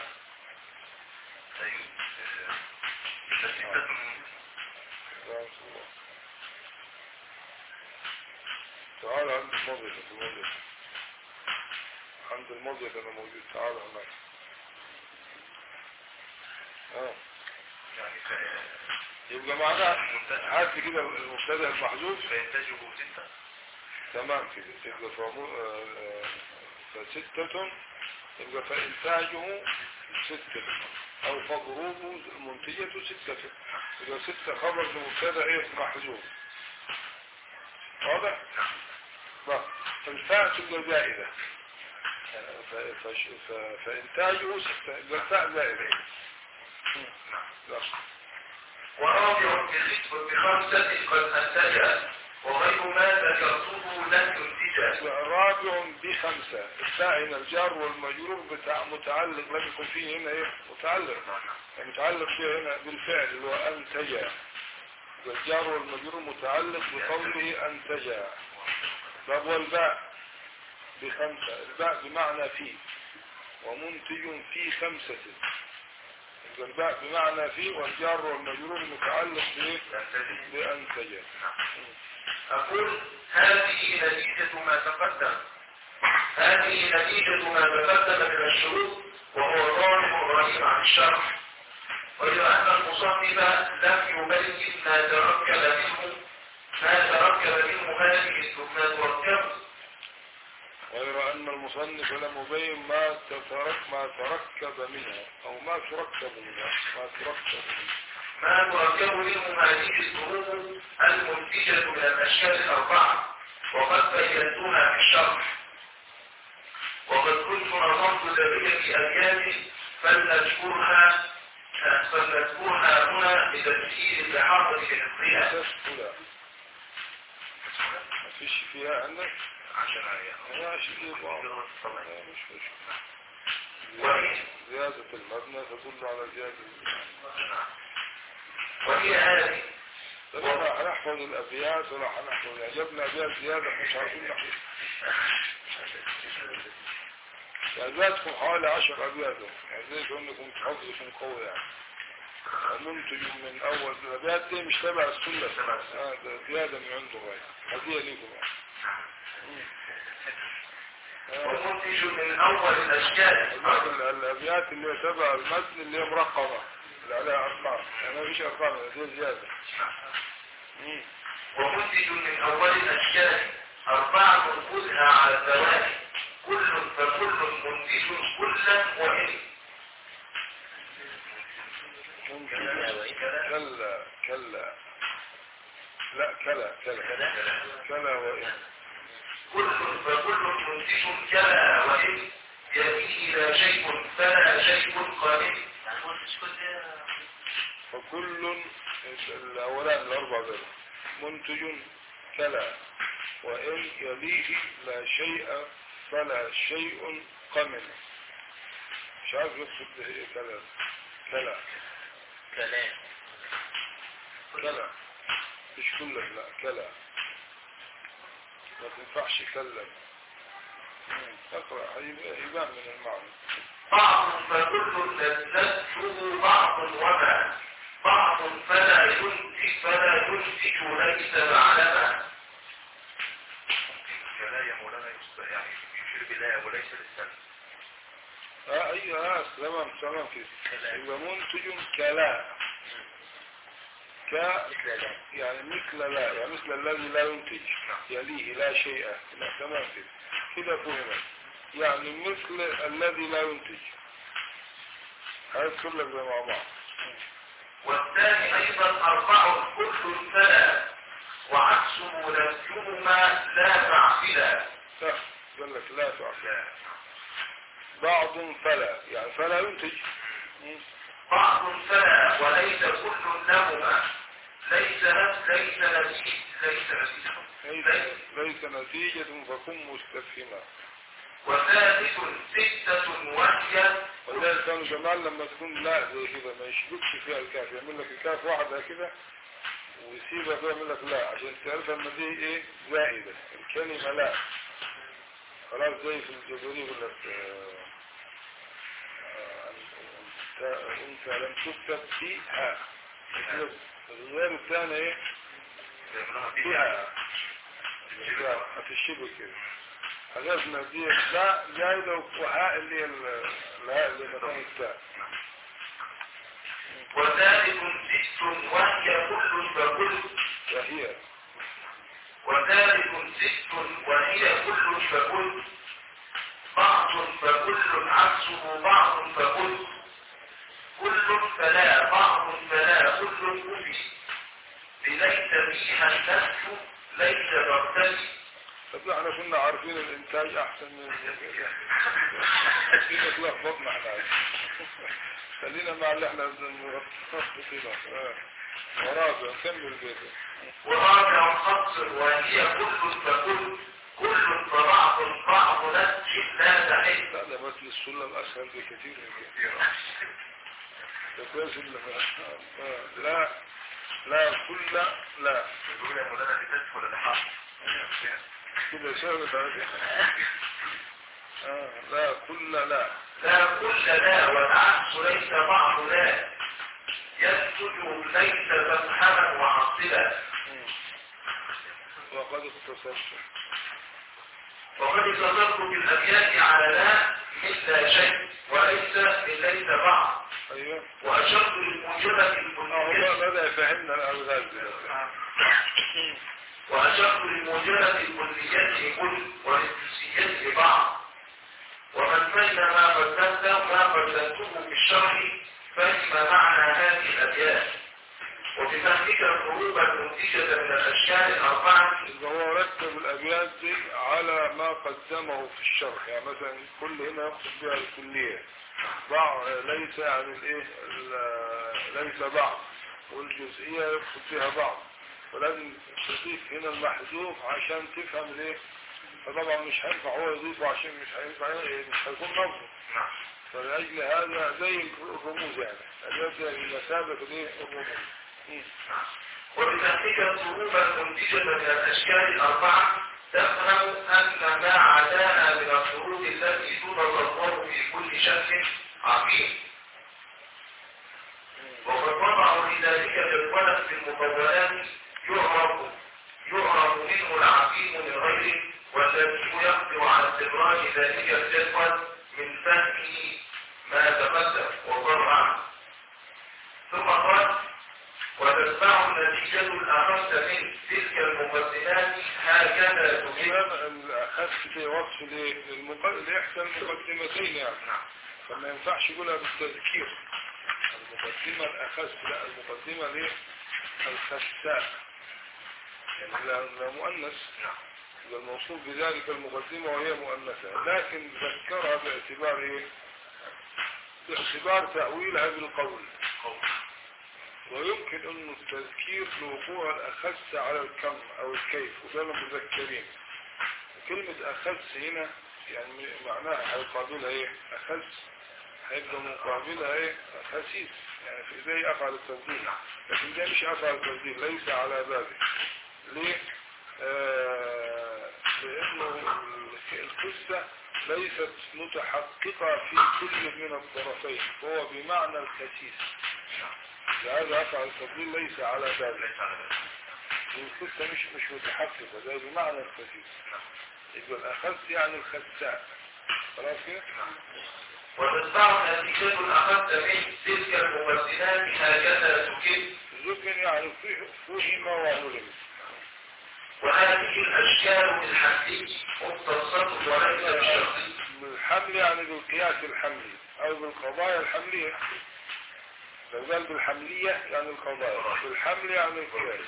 تعال عند الماضي في الماضي عند الماضي اللي انا موجود تعال هناك اه يبقى معناها هات كده المبتدا المحذوف فينتجه ستة تمام كده يبقى فمو- آه، آه، فستة يبقى فإنتاجه ستة أو فضروبه المنتجة ستة يبقى ستة خبر لمبتدا إيه محذوف واضح؟ بقى الفاء تبقى زائدة آه، ف- فش- ف- فإنتاجه ستة يبقى الفاء زائدة لا. ورابع بخمسة قد أنتجت وغير ما ذكرته لم ينتج رابع بخمسة الفاء هنا الجار والمجرور بتاع متعلق لم يكن فيه هنا ايه متعلق يعني متعلق فيه هنا بالفعل اللي هو انتج والجار والمجرور متعلق بقوله انتج طب والباء بخمسة الباء بمعنى في ومنتج في خمسة يبقى الباء بمعنى في والجار والمجرور متعلق بايه بانتج أقول هذه نتيجة ما تقدم هذه نتيجة ما تقدم من الشروط وهو ظاهر غريب عن الشرح وإذا أن المصنف لم يبين ما تركب منه ما تركب منه هذه ما تركب غير أن المصنف لم يبين ما تترك ما تركب منها أو ما تركب منها ما تركب منها ما تركب منه هذه الظروف المنتجة من الأشكال الأربعة وقد بينتها في الشرح وقد كنت نظرت ذلك في أبيات فلنذكرها فلنذكرها هنا لتسهيل الحافظ لحفظها تسهل ما فيش فيها عندك عشان عليها ماشي دي بعض لا، مش مشكلة وهي زيادة المبنى تدل على زيادة وهي هذه طب احنا هنحفظ الأبيات ولا هنحفظ يعني جبنا أبيات زيادة مش عارفين نحفظ أبياتكم حوالي عشر أبيات يعني زي كأنكم حفظكم قوي يعني منتج من أول الأبيات دي مش تبع السنة آه ده زيادة من عنده غير هدية ليكم يعني آه. ومنتج من أول الأشكال ال- الأبيات اللي هي تبع المتن اللي هي مرقمة اللي عليها أرقام يعني ما فيش أرقام دي زيادة مم. ومنتج من أول الأشكال أربعة خذها على الزواج كل فكل منتج كلا وإن ممكن كلا كلا لا كلا كلا كلا وإن كل فكل منتج كلا وإن يأتيه لا شيء فلا شيء قائم فكل الأولان الأربع دول منتج كلا وإن يليه لا شيء فلا شيء قمن مش عارف يقصد إيه كلا كلا كلام كلا مش كلا لا كلا ما تنفعش كلا اقرأ هيبقى- يبان من المعنى بعض فكل لذته بعض وما بعض فلا ينتج فلا ينتج ليس معلما كلا يا مولانا يصبح يعني يشير بالله وليس للسلم اه ايوه اه تمام تمام كده يبقى منتج كلا ك يعني مثل لا يعني مثل الذي لا ينتج يليه لا شيء لا تمام كده كده فهمت يعني مثل الذي لا ينتج هذكر لك ده مع بعض والثاني أيضا أربع كل فلا وعكسه نفيهما لا تعقلا صح قال لك لا تعقل بعض فلا يعني فلا ينتج مم. بعض فلا وليس كل لهما ليس نفس ليس نسيج ليس نسيج ليس, ليس نتيجة فكن مستفهما وثالث ستة وهي ولذلك كانوا زمان لما تكون لا زي كده ما يشبكش فيها الكاف يعمل لك الكاف واحدة كده ويسيبها كده يعمل لك لا عشان تعرف ان دي ايه زائدة الكلمة لا خلاص زي في الجبري يقول لك آه، آه، انت انت لم تكتب فيها كده الغير الثاني ايه فيها هتشبك كده حذفنا دي لا زائدة وهاء اللي هي ال- الهاء اللي مكان التاء وثالث ست وهي كل فكل وهي وثالث ست وهي كل فكل بعض فكل عكسه بعض فكل كل فلا بعض فلا كل كفي ليس فيها النفس ليس ترتدي طب احنا كنا عارفين الانتاج احسن من كده تلخبطنا احنا خلينا مع اللي احنا مغطينه ورابع نكمل بيته ورابع خصر وهي كل فكل كل فبعض بعض نفس لا تحل لا ده مثل السلم اسهل بكثير من كده ده كويس اللي آه، لا لا كل لا يقول يا مولانا دي تدخل ولا حق كده شغلت على آه لا كل لا لا كل لا والعكس ليس بعض لا يسجد ليس مفهما وعاصلا مم. وقد اختصرت وقد اتصلت بالابيات على لا مثل شيء وليس من ليس بعض ايوه واشرت للموجبه اه هو الكليه بدأ يفهمنا الالغاز دي وأشرت للموجبة الكلية كل وللجزئية بعض ومن فهم ما قدمت ما قدمته في الشرح فهم معنى هذه الأبيات وبفهمك الحروب المنتجة من الأشكال الأربعة إذا هو رتب الأبيات دي على ما قدمه في الشرح يعني مثلا كل هنا يقصد بها الكلية بعض ليس يعني الايه ال- ليس بعض والجزئية يقصد بها بعض ولازم تضيف هنا المحذوف عشان تفهم الايه فطبعا مش هينفع هو يضيفه عشان مش هينفع مش هيكون نظم نعم فلأجل هذا زي الرموز يعني الأبيات دي بمثابة الايه الرموز مم. وبتحقيق الظروف المنتجة من الأشكال الأربعة تفهم أن ما عداها من الظروف التي تتصور في كل شكل عقيم وقد وضعوا لذلك جدولا في المطولات يعرف يعرف منه العقيم من غيره والذي يقدر على استخراج ذلك الجدول من فهمه ما تقدم وضر عنه ثم قال وتتبع النتيجة الأخص من تلك المقدمات هكذا تجد الكلام الأخف في وصف الايه المق- اللي يحصل مقدمتين يعني فما ينفعش يقولها بالتذكير المقدمة الأخس لا المقدمة ليه الخساء يعني لا, لا مؤنث إذا الموصوف بذلك المقدمة وهي مؤنثة لكن ذكرها باعتبار ايه باعتبار تأويلها بالقول ويمكن أن التذكير لوقوع الأخس على الكم أو الكيف وده مذكرين كلمة أخس هنا يعني معناها هيقابلها إيه أخس هيبقى مقابلها إيه خسيس يعني في زي أفعل التفضيل لكن ده مش أفعل التفضيل ليس على بابه ليه؟ آه لأنه القصة ليست متحققة في كل من الطرفين فهو بمعنى الخسيس هذا أفعل التفضيل ليس على بابه القصة مش مش متحققة ده بمعنى الخسيس يبقى الأخس يعني الخساء خلاص كده؟ وتتبع النتيجة الأخص من تلك المقدمات هكذا تجد ذكر يعني فيه- فهم وعلم وهذه الأشكال بالحملي مختصة وليس بشرطي بالحمل يعني بالقياس الحملي أو بالقضايا الحملية لو قال بالحملية يعني القضاء بالحمل يعني القياس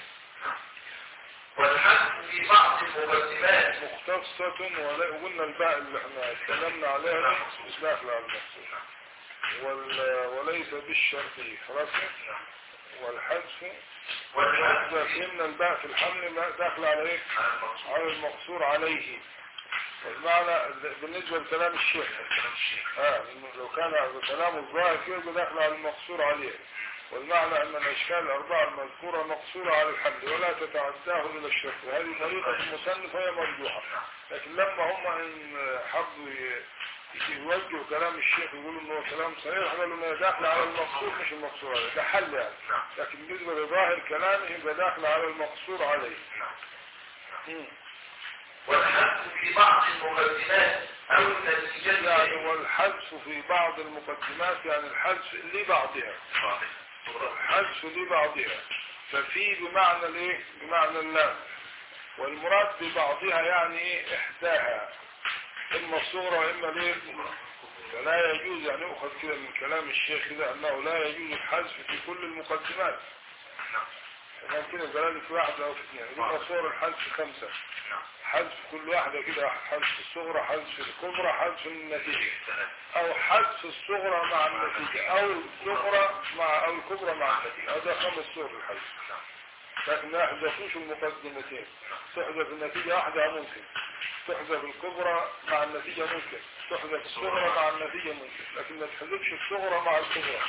والحذف في بعض المقدمات مختصة ولا- وقلنا الباء اللي احنا اتكلمنا عليها دي مش داخلة على المقصود وال- وليس بالشرطي خلاص والحذف والحذف إذا فهمنا الباء في الحمل ما داخل على ايه على المقصود على المقصور عليه والمعنى بالنسبة لكلام الشيخ اه لو كان كلام الظاهر كده يبقى داخل على المقصور عليه والمعنى ان الاشكال الاربعة المذكورة مقصورة على الحمل ولا تتعداه الى الشرط وهذه طريقة المصنف هي مرجوحة لكن لما هم ان حبوا ي- يوجهوا كلام الشيخ يقولوا انه كلام صحيح قالوا انه داخل على المقصور مش المقصور عليه ده حل يعني لكن بالنسبة لظاهر كلامه يبقى داخل على المقصور عليه مم. والحذف في بعض المقدمات أو النتيجات يعني والحذف في بعض المقدمات يعني الحذف لبعضها الحذف لبعضها ففي بمعنى الايه بمعنى اللام والمراد ببعضها يعني ايه احداها اما الصغرى واما الايه فلا يجوز يعني يؤخذ كده من كلام الشيخ كده انه لا يجوز الحذف في كل المقدمات تمام كده جلالة في واحدة او في اثنين يبقى صور الحذف خمسة حذف كل واحدة كده حذف الصغرى حذف الكبرى حذف النتيجة او حذف الصغرى مع النتيجة او الصغرى مع او الكبرى مع النتيجة هذا خمس صور الحذف لكن ما يحذفوش المقدمتين تحذف النتيجة واحدة ممكن تحذف الكبرى مع النتيجة ممكن تحذف الصغرى مع النتيجة ممكن لكن ما تحذفش الصغرى مع الكبرى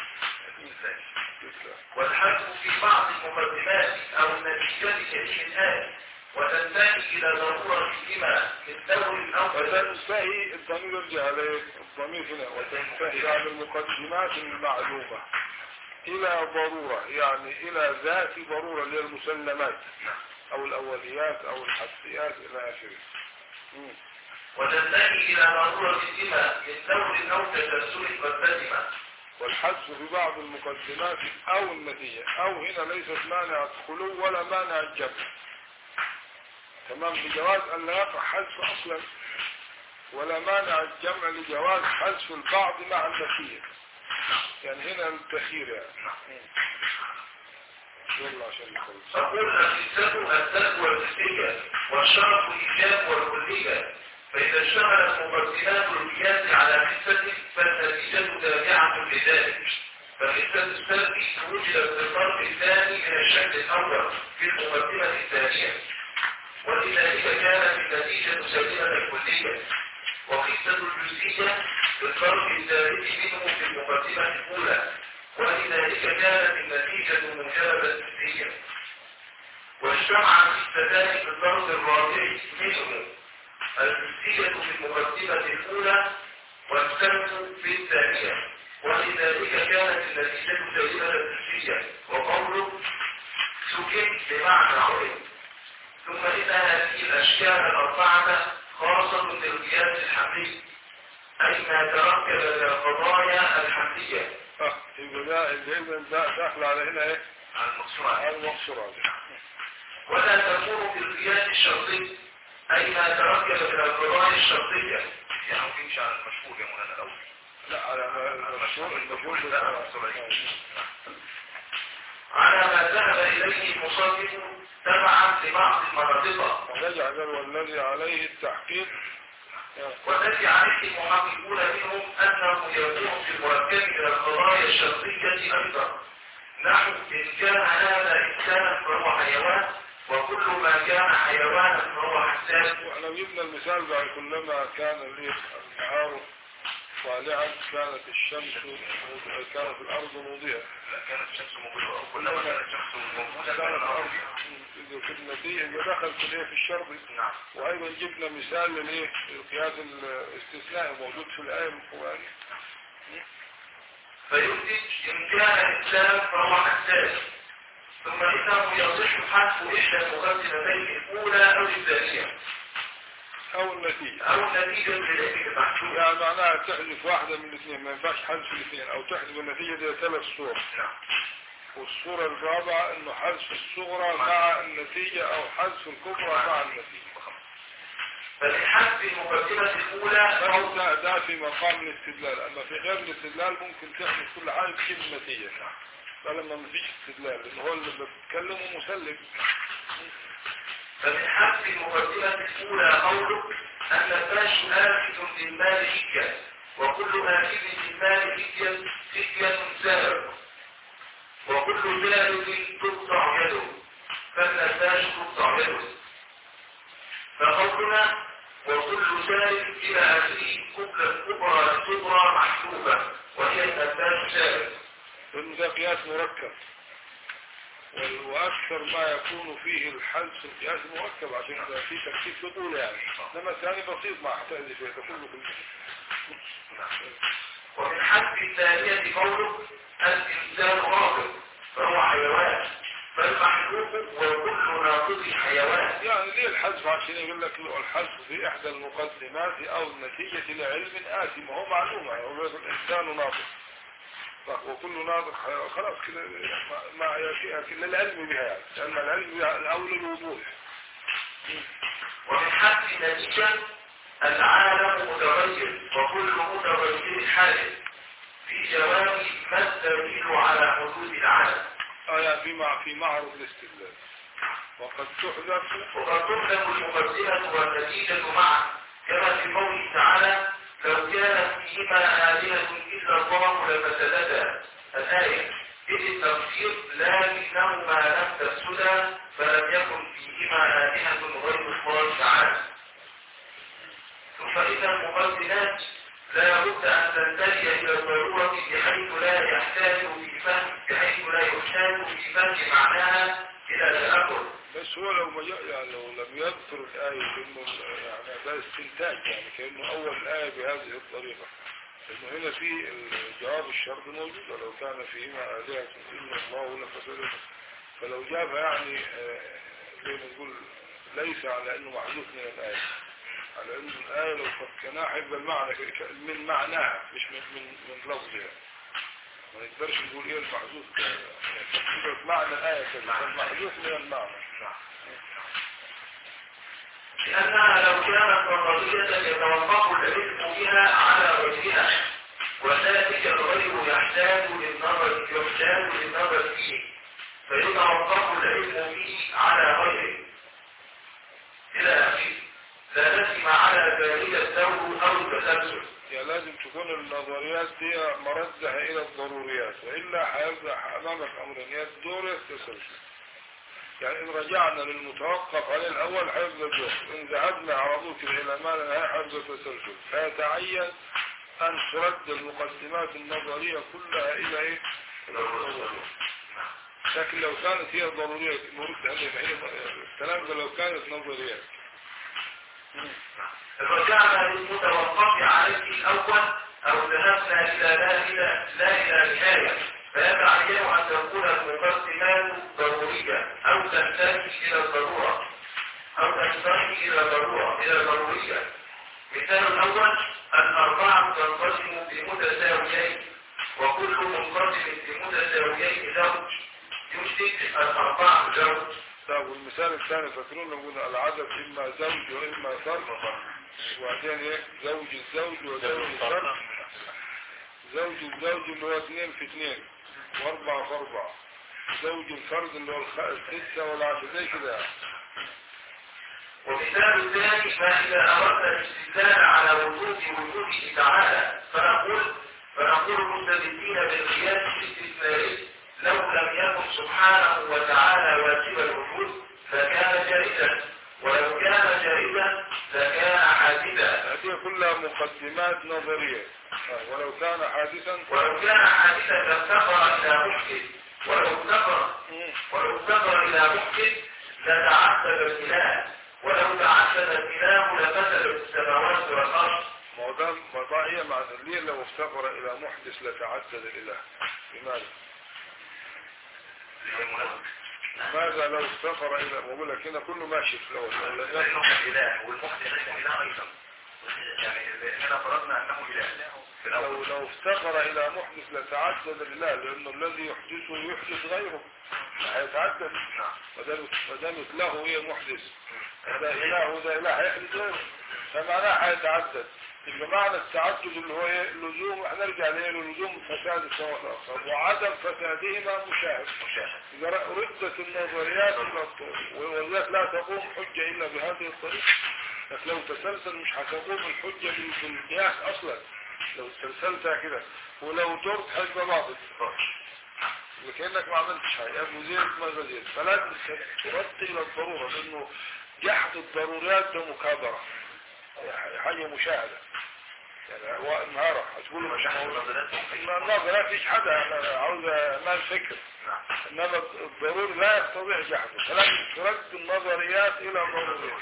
والحذف في بعض المقدمات أو النتيجات كلمتان وتنتهي إلى ضرورة فيما للدور الأول وتنتهي الضمير يرجع عليه الضمير هنا وتنتهي على المقدمات المعلومة إلى ضرورة يعني إلى ذات ضرورة اللي هي المسلمات أو الأوليات أو الحسيات إلى آخره مم. وتنتهي إلى ضرورة فيما للدور أو تسلسل المقدمة والحذف في بعض المقدمات أو النتيجة أو هنا ليست مانع الخلو ولا مانع الجمع تمام بجواز أن لا يقع حذف أصلا ولا مانع الجمع لجواز حذف البعض مع النتيجة يعني هنا التخير يعني يلا عشان نخلص تقول الحسة الذات والنتيجة والشرط الإيجاب والكلية فإذا اشتملت مقدمات القياس على حسة فالنتيجة تابعة لذلك فالحسة السلبي وجدت في الفرق الثاني من الشكل الأول في المقدمة الثانية ولذلك كانت النتيجة سليمة الكلية وقصة الجزئية في الفرق الثالث منه في المقدمة الأولى ولذلك كانت النتيجة موجبة نسبيا واجتمع الستان في الفرق الرابع منه الجزئية في المقدمة الأولى والسلب في الثانية ولذلك كانت النتيجة سليمة نسبيا وقوله سكت بمعنى علم ثم إن هذه الأشكال الأربعة خاصة بالقياس الحملي أي ما تركب من القضايا الحملية اه يبقى ده اللي إذا ده داخل على هنا ايه على المقصورة على المقصورات ولا تكون بالقياس الشرطي أي ما تركب من القضايا الشرطية يعني يمشي على المشهور يا مولانا الأول لا على المشهور المشهور على ما ذهب إليه المصنف تبعا لبعض المناطق ونجعل والذي عليه التحقيق والذي عليه المحققون منهم أنه يكون في المركب من القضايا الشرطية أيضا نحو إن كان هذا إنسانا فهو حيوان وكل ما كان حيوانا فهو حساس واحنا جبنا المثال بعد كلما كان الليل النهار طالعا كانت الشمس كانت الارض مضيئة لا كانت الشمس موجودة كلما كانت الشمس موجودة كانت كان الارض الأرض في النتيجة يبقى دخل في الايه في الشرط نعم وايضا جبنا مثال للايه القياس الاستثنائي موجود في الايه القرآنية فينتج إن كان إنسانا فهو حساس ثم إنه يصح حذف إحدى المقدمتين الأولى أو الثانية او النتيجة أو النتيجة لذلك المحسوب يعني معناها تحذف واحدة من الاثنين ما ينفعش حذف الاثنين او تحذف النتيجة دي ثلاث صور نعم والصورة الرابعة انه حذف الصغرى مع النتيجة او حذف الكبرى مع النتيجة فمن حسب المقدمة الأولى بس ده, ده في مقام الاستدلال اما في غير الاستدلال ممكن تعمل كل حاجه تجيب النتيجه فلما ما فيش استدلال لان هو اللي بيتكلم ومسلم فمن حسب المقدمة الأولى قوله أن الفاش آخذ للمال حجة وكل آخذ للمال حجة حجة سابق وكل ثالث تقطع يده فالنفاش تقطع يده فقولنا وكل ثالث إلى آخره قبل الكبرى الكبرى محسوبة وهي النفاش سابق لأن ده قياس مركب وال- وأكثر ما يكون فيه الحذف القياس مركب عشان ده في تركيب بطولة يعني إنما الثاني بسيط ما احتاج فيه ده كله كله ومن حسب الثانية قوله الإنسان راقب فهو حيوان فالمحلوق وكل ناقض حيوان يعني ليه الحذف عشان يقول لك له الحذف في إحدى المقدمات أو النتيجة لعلم آتي ما هو معلومة هو بيقول الإنسان ناطق طيب وكل ناطق حيوان. خلاص كده ما- ما يكفي للعلم بها يعني لأن العلم بها الأول الوضوح ومن حسب النتيجة العالم متغير وكل متغير حادث في جواب ما الدليل على حدود العالم آية في مع في معرض الاستدلال وقد تحذف وقد تحسب المقدمة والنتيجة معا كما في قوله تعالى لو كانت فيهما آلهة إلا الله لفسدتا الآية إذ التفسير لكنهما لم تفسدا فلم يكن فيهما آلهة غير الله تعالى فإن المقدمات لا بد أن تنتهي إلى الضرورة بحيث لا يحتاج في فهم بحيث لا يحتاج في فهم معناها إلى تأكل بس هو لو ما جاء يعني لو لم يذكر الآية لأنه يعني ده استنتاج يعني كأنه أول الآية بهذه الطريقة لأنه هنا في الجواب الشرط موجود ولو كان فيهما آلهة إلا الله لفسدت فلو جابها يعني آه، زي ما نقول ليس على أنه محذوف من الآية على أن الآية لو فكناها هيبقى المعنى ك- ك- من معناها مش من من من لفظها ما نقدرش نقول ايه المحذوف ك- يعني معنى الآية كذا المحذوف من المعنى لأنها لو كانت نظرية يتوقف العلم بها على وجهها وذلك الغير يحتاج للنظر يحتاج للنظر فيه فيتوقف العلم فيه على غيره إلى آخره لا نسم على ذلك الدور أو التسلسل يعني لازم تكون النظريات دي مردها إلى الضروريات وإلا هيبقى أمامك أمرين يا الدور يا التسلسل يعني إن رجعنا للمتوقف عليه الأول هيبقى الدور إن ذهبنا على طول كده إلى ما لا نهاية هيبقى التسلسل فيتعين أن ترد المقدمات النظرية كلها إلى إيه؟ إلى الضرورية لكن لو كانت هي ضرورية نرد عليها هي الكلام ده لو كانت نظريات رجعنا للمتوقف عليه الأول أو ذهبنا إلى لا إلى لا إلى نهاية فيتعين أن تكون المقدمات ضرورية أو تنتهي إلى الضرورة أو تنتهي إلى الضرورة إلى الضرورية مثال الأول الأربعة تنقسم بمتساويين وكل منقسم بمتساويين زوج يشتك الأربعة زوج طيب والمثال الثاني فاكرون نقول العدد إما زوج وإما فرد وبعدين إيه زوج الزوج وزوج الفرد زوج الزوج اللي هو اثنين في اثنين واربعة في اربعة زوج الفرد اللي هو الخ- الستة والعشرة زي كده ومثال الثاني ما إذا أردنا الاستدلال على وجود وجوده تعالى فنقول فنقول مستدلين بالقياس الاستثنائي لو لم يكن سبحانه وتعالى واجب الوجود لكان جائزا ولو كان جائزا لكان حادثا هذه كلها مقدمات نظرية آه، ولو كان حادثا ولو كان حادثا لافتقر إلى محدث ولو افتقر مم. ولو افتقر إلى محدث لتعدد الإله ولو تعدد الإله لفسدت السماوات والأرض ما هو ده ما ده هي معنى ليه لو افتقر إلى محدث لتعدد الإله لماذا؟ ماذا لو افتقر إلى بقول لك هنا كله ماشي في الأول لو لم يكن لأنه إله والمحدث ليس إله أيضا يعني إننا فرضنا أنه إله في الأول لو لو افتقر الى محدث لتعدد لله لانه الذي يحدثه يحدث غيره هيتعدد نعم ما دامت له هي محدث هذا اله وده اله هيحدث غيره فمعناه هيتعدد يبقى معنى التعدد اللي هو ايه اللزوم هنرجع ليه للزوم فساد السماء والاخر وعدم فسادهما مشاهد مشاهد إذا ردت النظريات إلى الطريق ولذلك لا تقوم حجة إلا بهذه الطريقة لكن لو تسلسل مش هتقوم الحجة بال- بالقياس أصلا لو تسلسلتها كده ولو درت هيبقى باطل وكأنك ما عملتش حاجة أبو زيد ما زيد فلازم ترد إلى الضرورة لأنه جحد الضروريات ده مكابرة حاجة مشاهدة يعني هو انهارة هتقول له مش مشاهد هقول النظريات ممكن النظر لا فيش حدا أنا عاوز ما الفكر نعم انما الضروري لا يستطيع جحده فلازم ترد النظريات الى ضروريات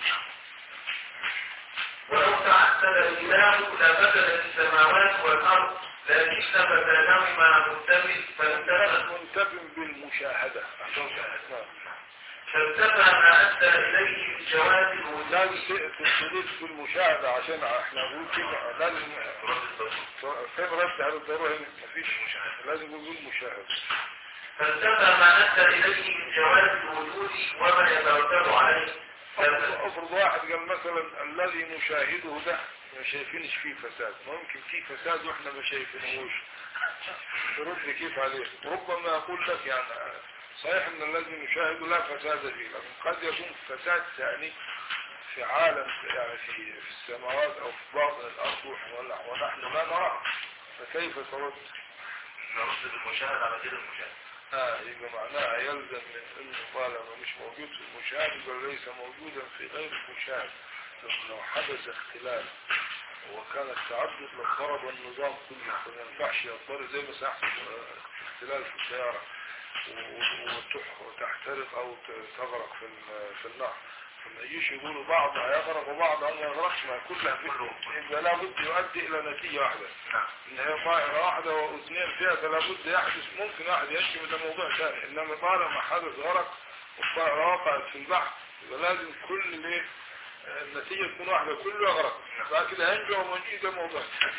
ولو تعدد الإله لفسدت السماوات والأرض لكن فسادهما متفق فانتفى منتبه بالمشاهدة نعم. فانتفى ما أدى إليه من جواز لازم الوجود تستدل في المشاهدة عشان احنا نقول كده لازم فين رد على الضرورة هنا مفيش مشاهدة لازم نقول مشاهدة فانتفى ما أدى إليه من جواز الوجود وما يترتب عليه فانتفى افرض واحد قال مثلا الذي نشاهده ده ما شايفينش فيه فساد ممكن فيه فساد واحنا ما شايفينهوش ترد كيف عليه ربما يقول لك يعني صحيح ان الذي نشاهده لا فساد فيه لكن قد يكون فساد ثاني في عالم يعني في في السماوات او في باطن الارض ونحن- ونحن لا نراه فكيف ترد؟ نرد بالمشاهد على غير المشاهد اه يبقى معناها يلزم من انه طالما مش موجود في المشاهد يبقى ليس موجودا في غير المشاهد لو حدث اختلاف وكان التعدد لضرب النظام كله فما ينفعش يضطر زي ما سيحصل آه، اختلال في السيارة و- و- وتح- وتحترق او ت- تغرق في ال- في النهر فما يجيش يقولوا بعض هيغرق وبعض ما يغرقش ما كلها في يبقى لابد يؤدي الى نتيجة واحدة نعم ان هي طائرة واحدة واثنين فيها فلابد يحدث ممكن واحد يشتم ده موضوع ثاني انما طالما حدث غرق والطائرة وقعت في البحر يبقى لازم كل ليه آه، النتيجة تكون واحدة كله يغرق بعد كده هنجو ومنجي ده موضوع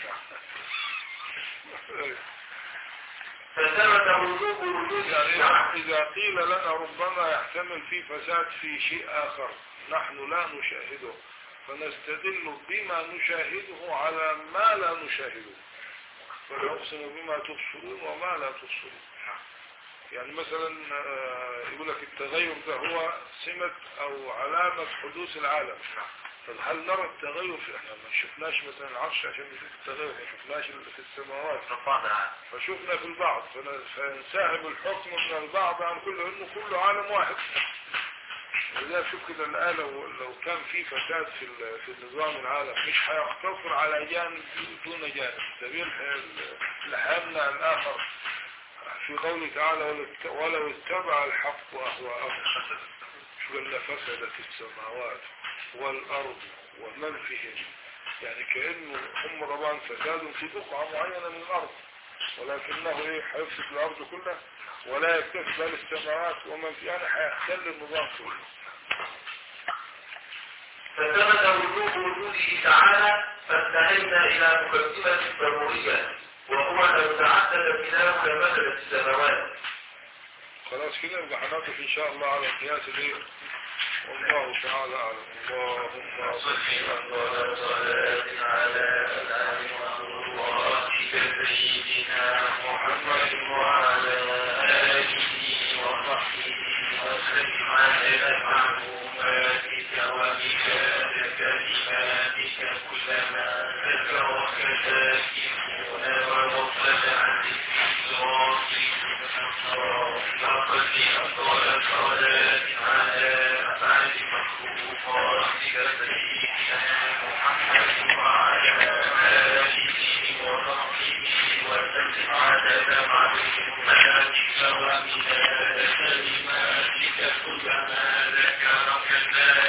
ثاني فثبت وجوب وجود يعني الشرع إذا قيل لنا ربما يحتمل في فساد في شيء آخر نحن لا نشاهده فنستدل بما نشاهده على ما لا نشاهده فنقسم بما تبصرون وما لا تبصرون يعني مثلا آه، يقول لك التغير ده هو سمة أو علامة حدوث العالم طب هل نرى التغير في احنا ما شفناش مثلا العرش عشان نشوف التغير ما شفناش اللي في السماوات رفعنا عنه فشفنا في البعض فن- فنساهم الحكم من البعض عن كل انه كله عالم واحد ولذلك شوف كده الآية لو, لو كان في فساد في ال- في النظام العالم مش هيقتصر على جانب دون جانب سبيل اللي هيمنع الآخر في قوله تعالى ولو ات- ولو اتبع الحق أهواءهم شو قال فسدت السماوات والأرض ومن فيهن يعني كأنه هم طبعا فساد في بقعة معينة من الأرض ولكنه ايه هيفسد الأرض كلها ولا يكتفي بل السماوات ومن فيها يعني هيحتل النظام كله فثبت وجوب وجوده تعالى فانتهينا إلى مقدمة ضرورية وهو لو تعدد كلاه لفسدت السماوات خلاص كده يبقى هنقف ان شاء الله على قياس الايه والله تعالى اعلم اللهم صل أفضل صلاة على أمواتك سيدنا محمد وعلى آله وصحبه وسلم على معلوماتك ومكاد كلماتك كلما ذكرك ذاكرون وغفل عن الصراط لقد أفضل صلاة على أفعال مخلوقاتك سيدنا محمد وعلى آله وصحبه وسلم عدد معلوماتك ومداد كلماتك كلما ذكرك ذاكرون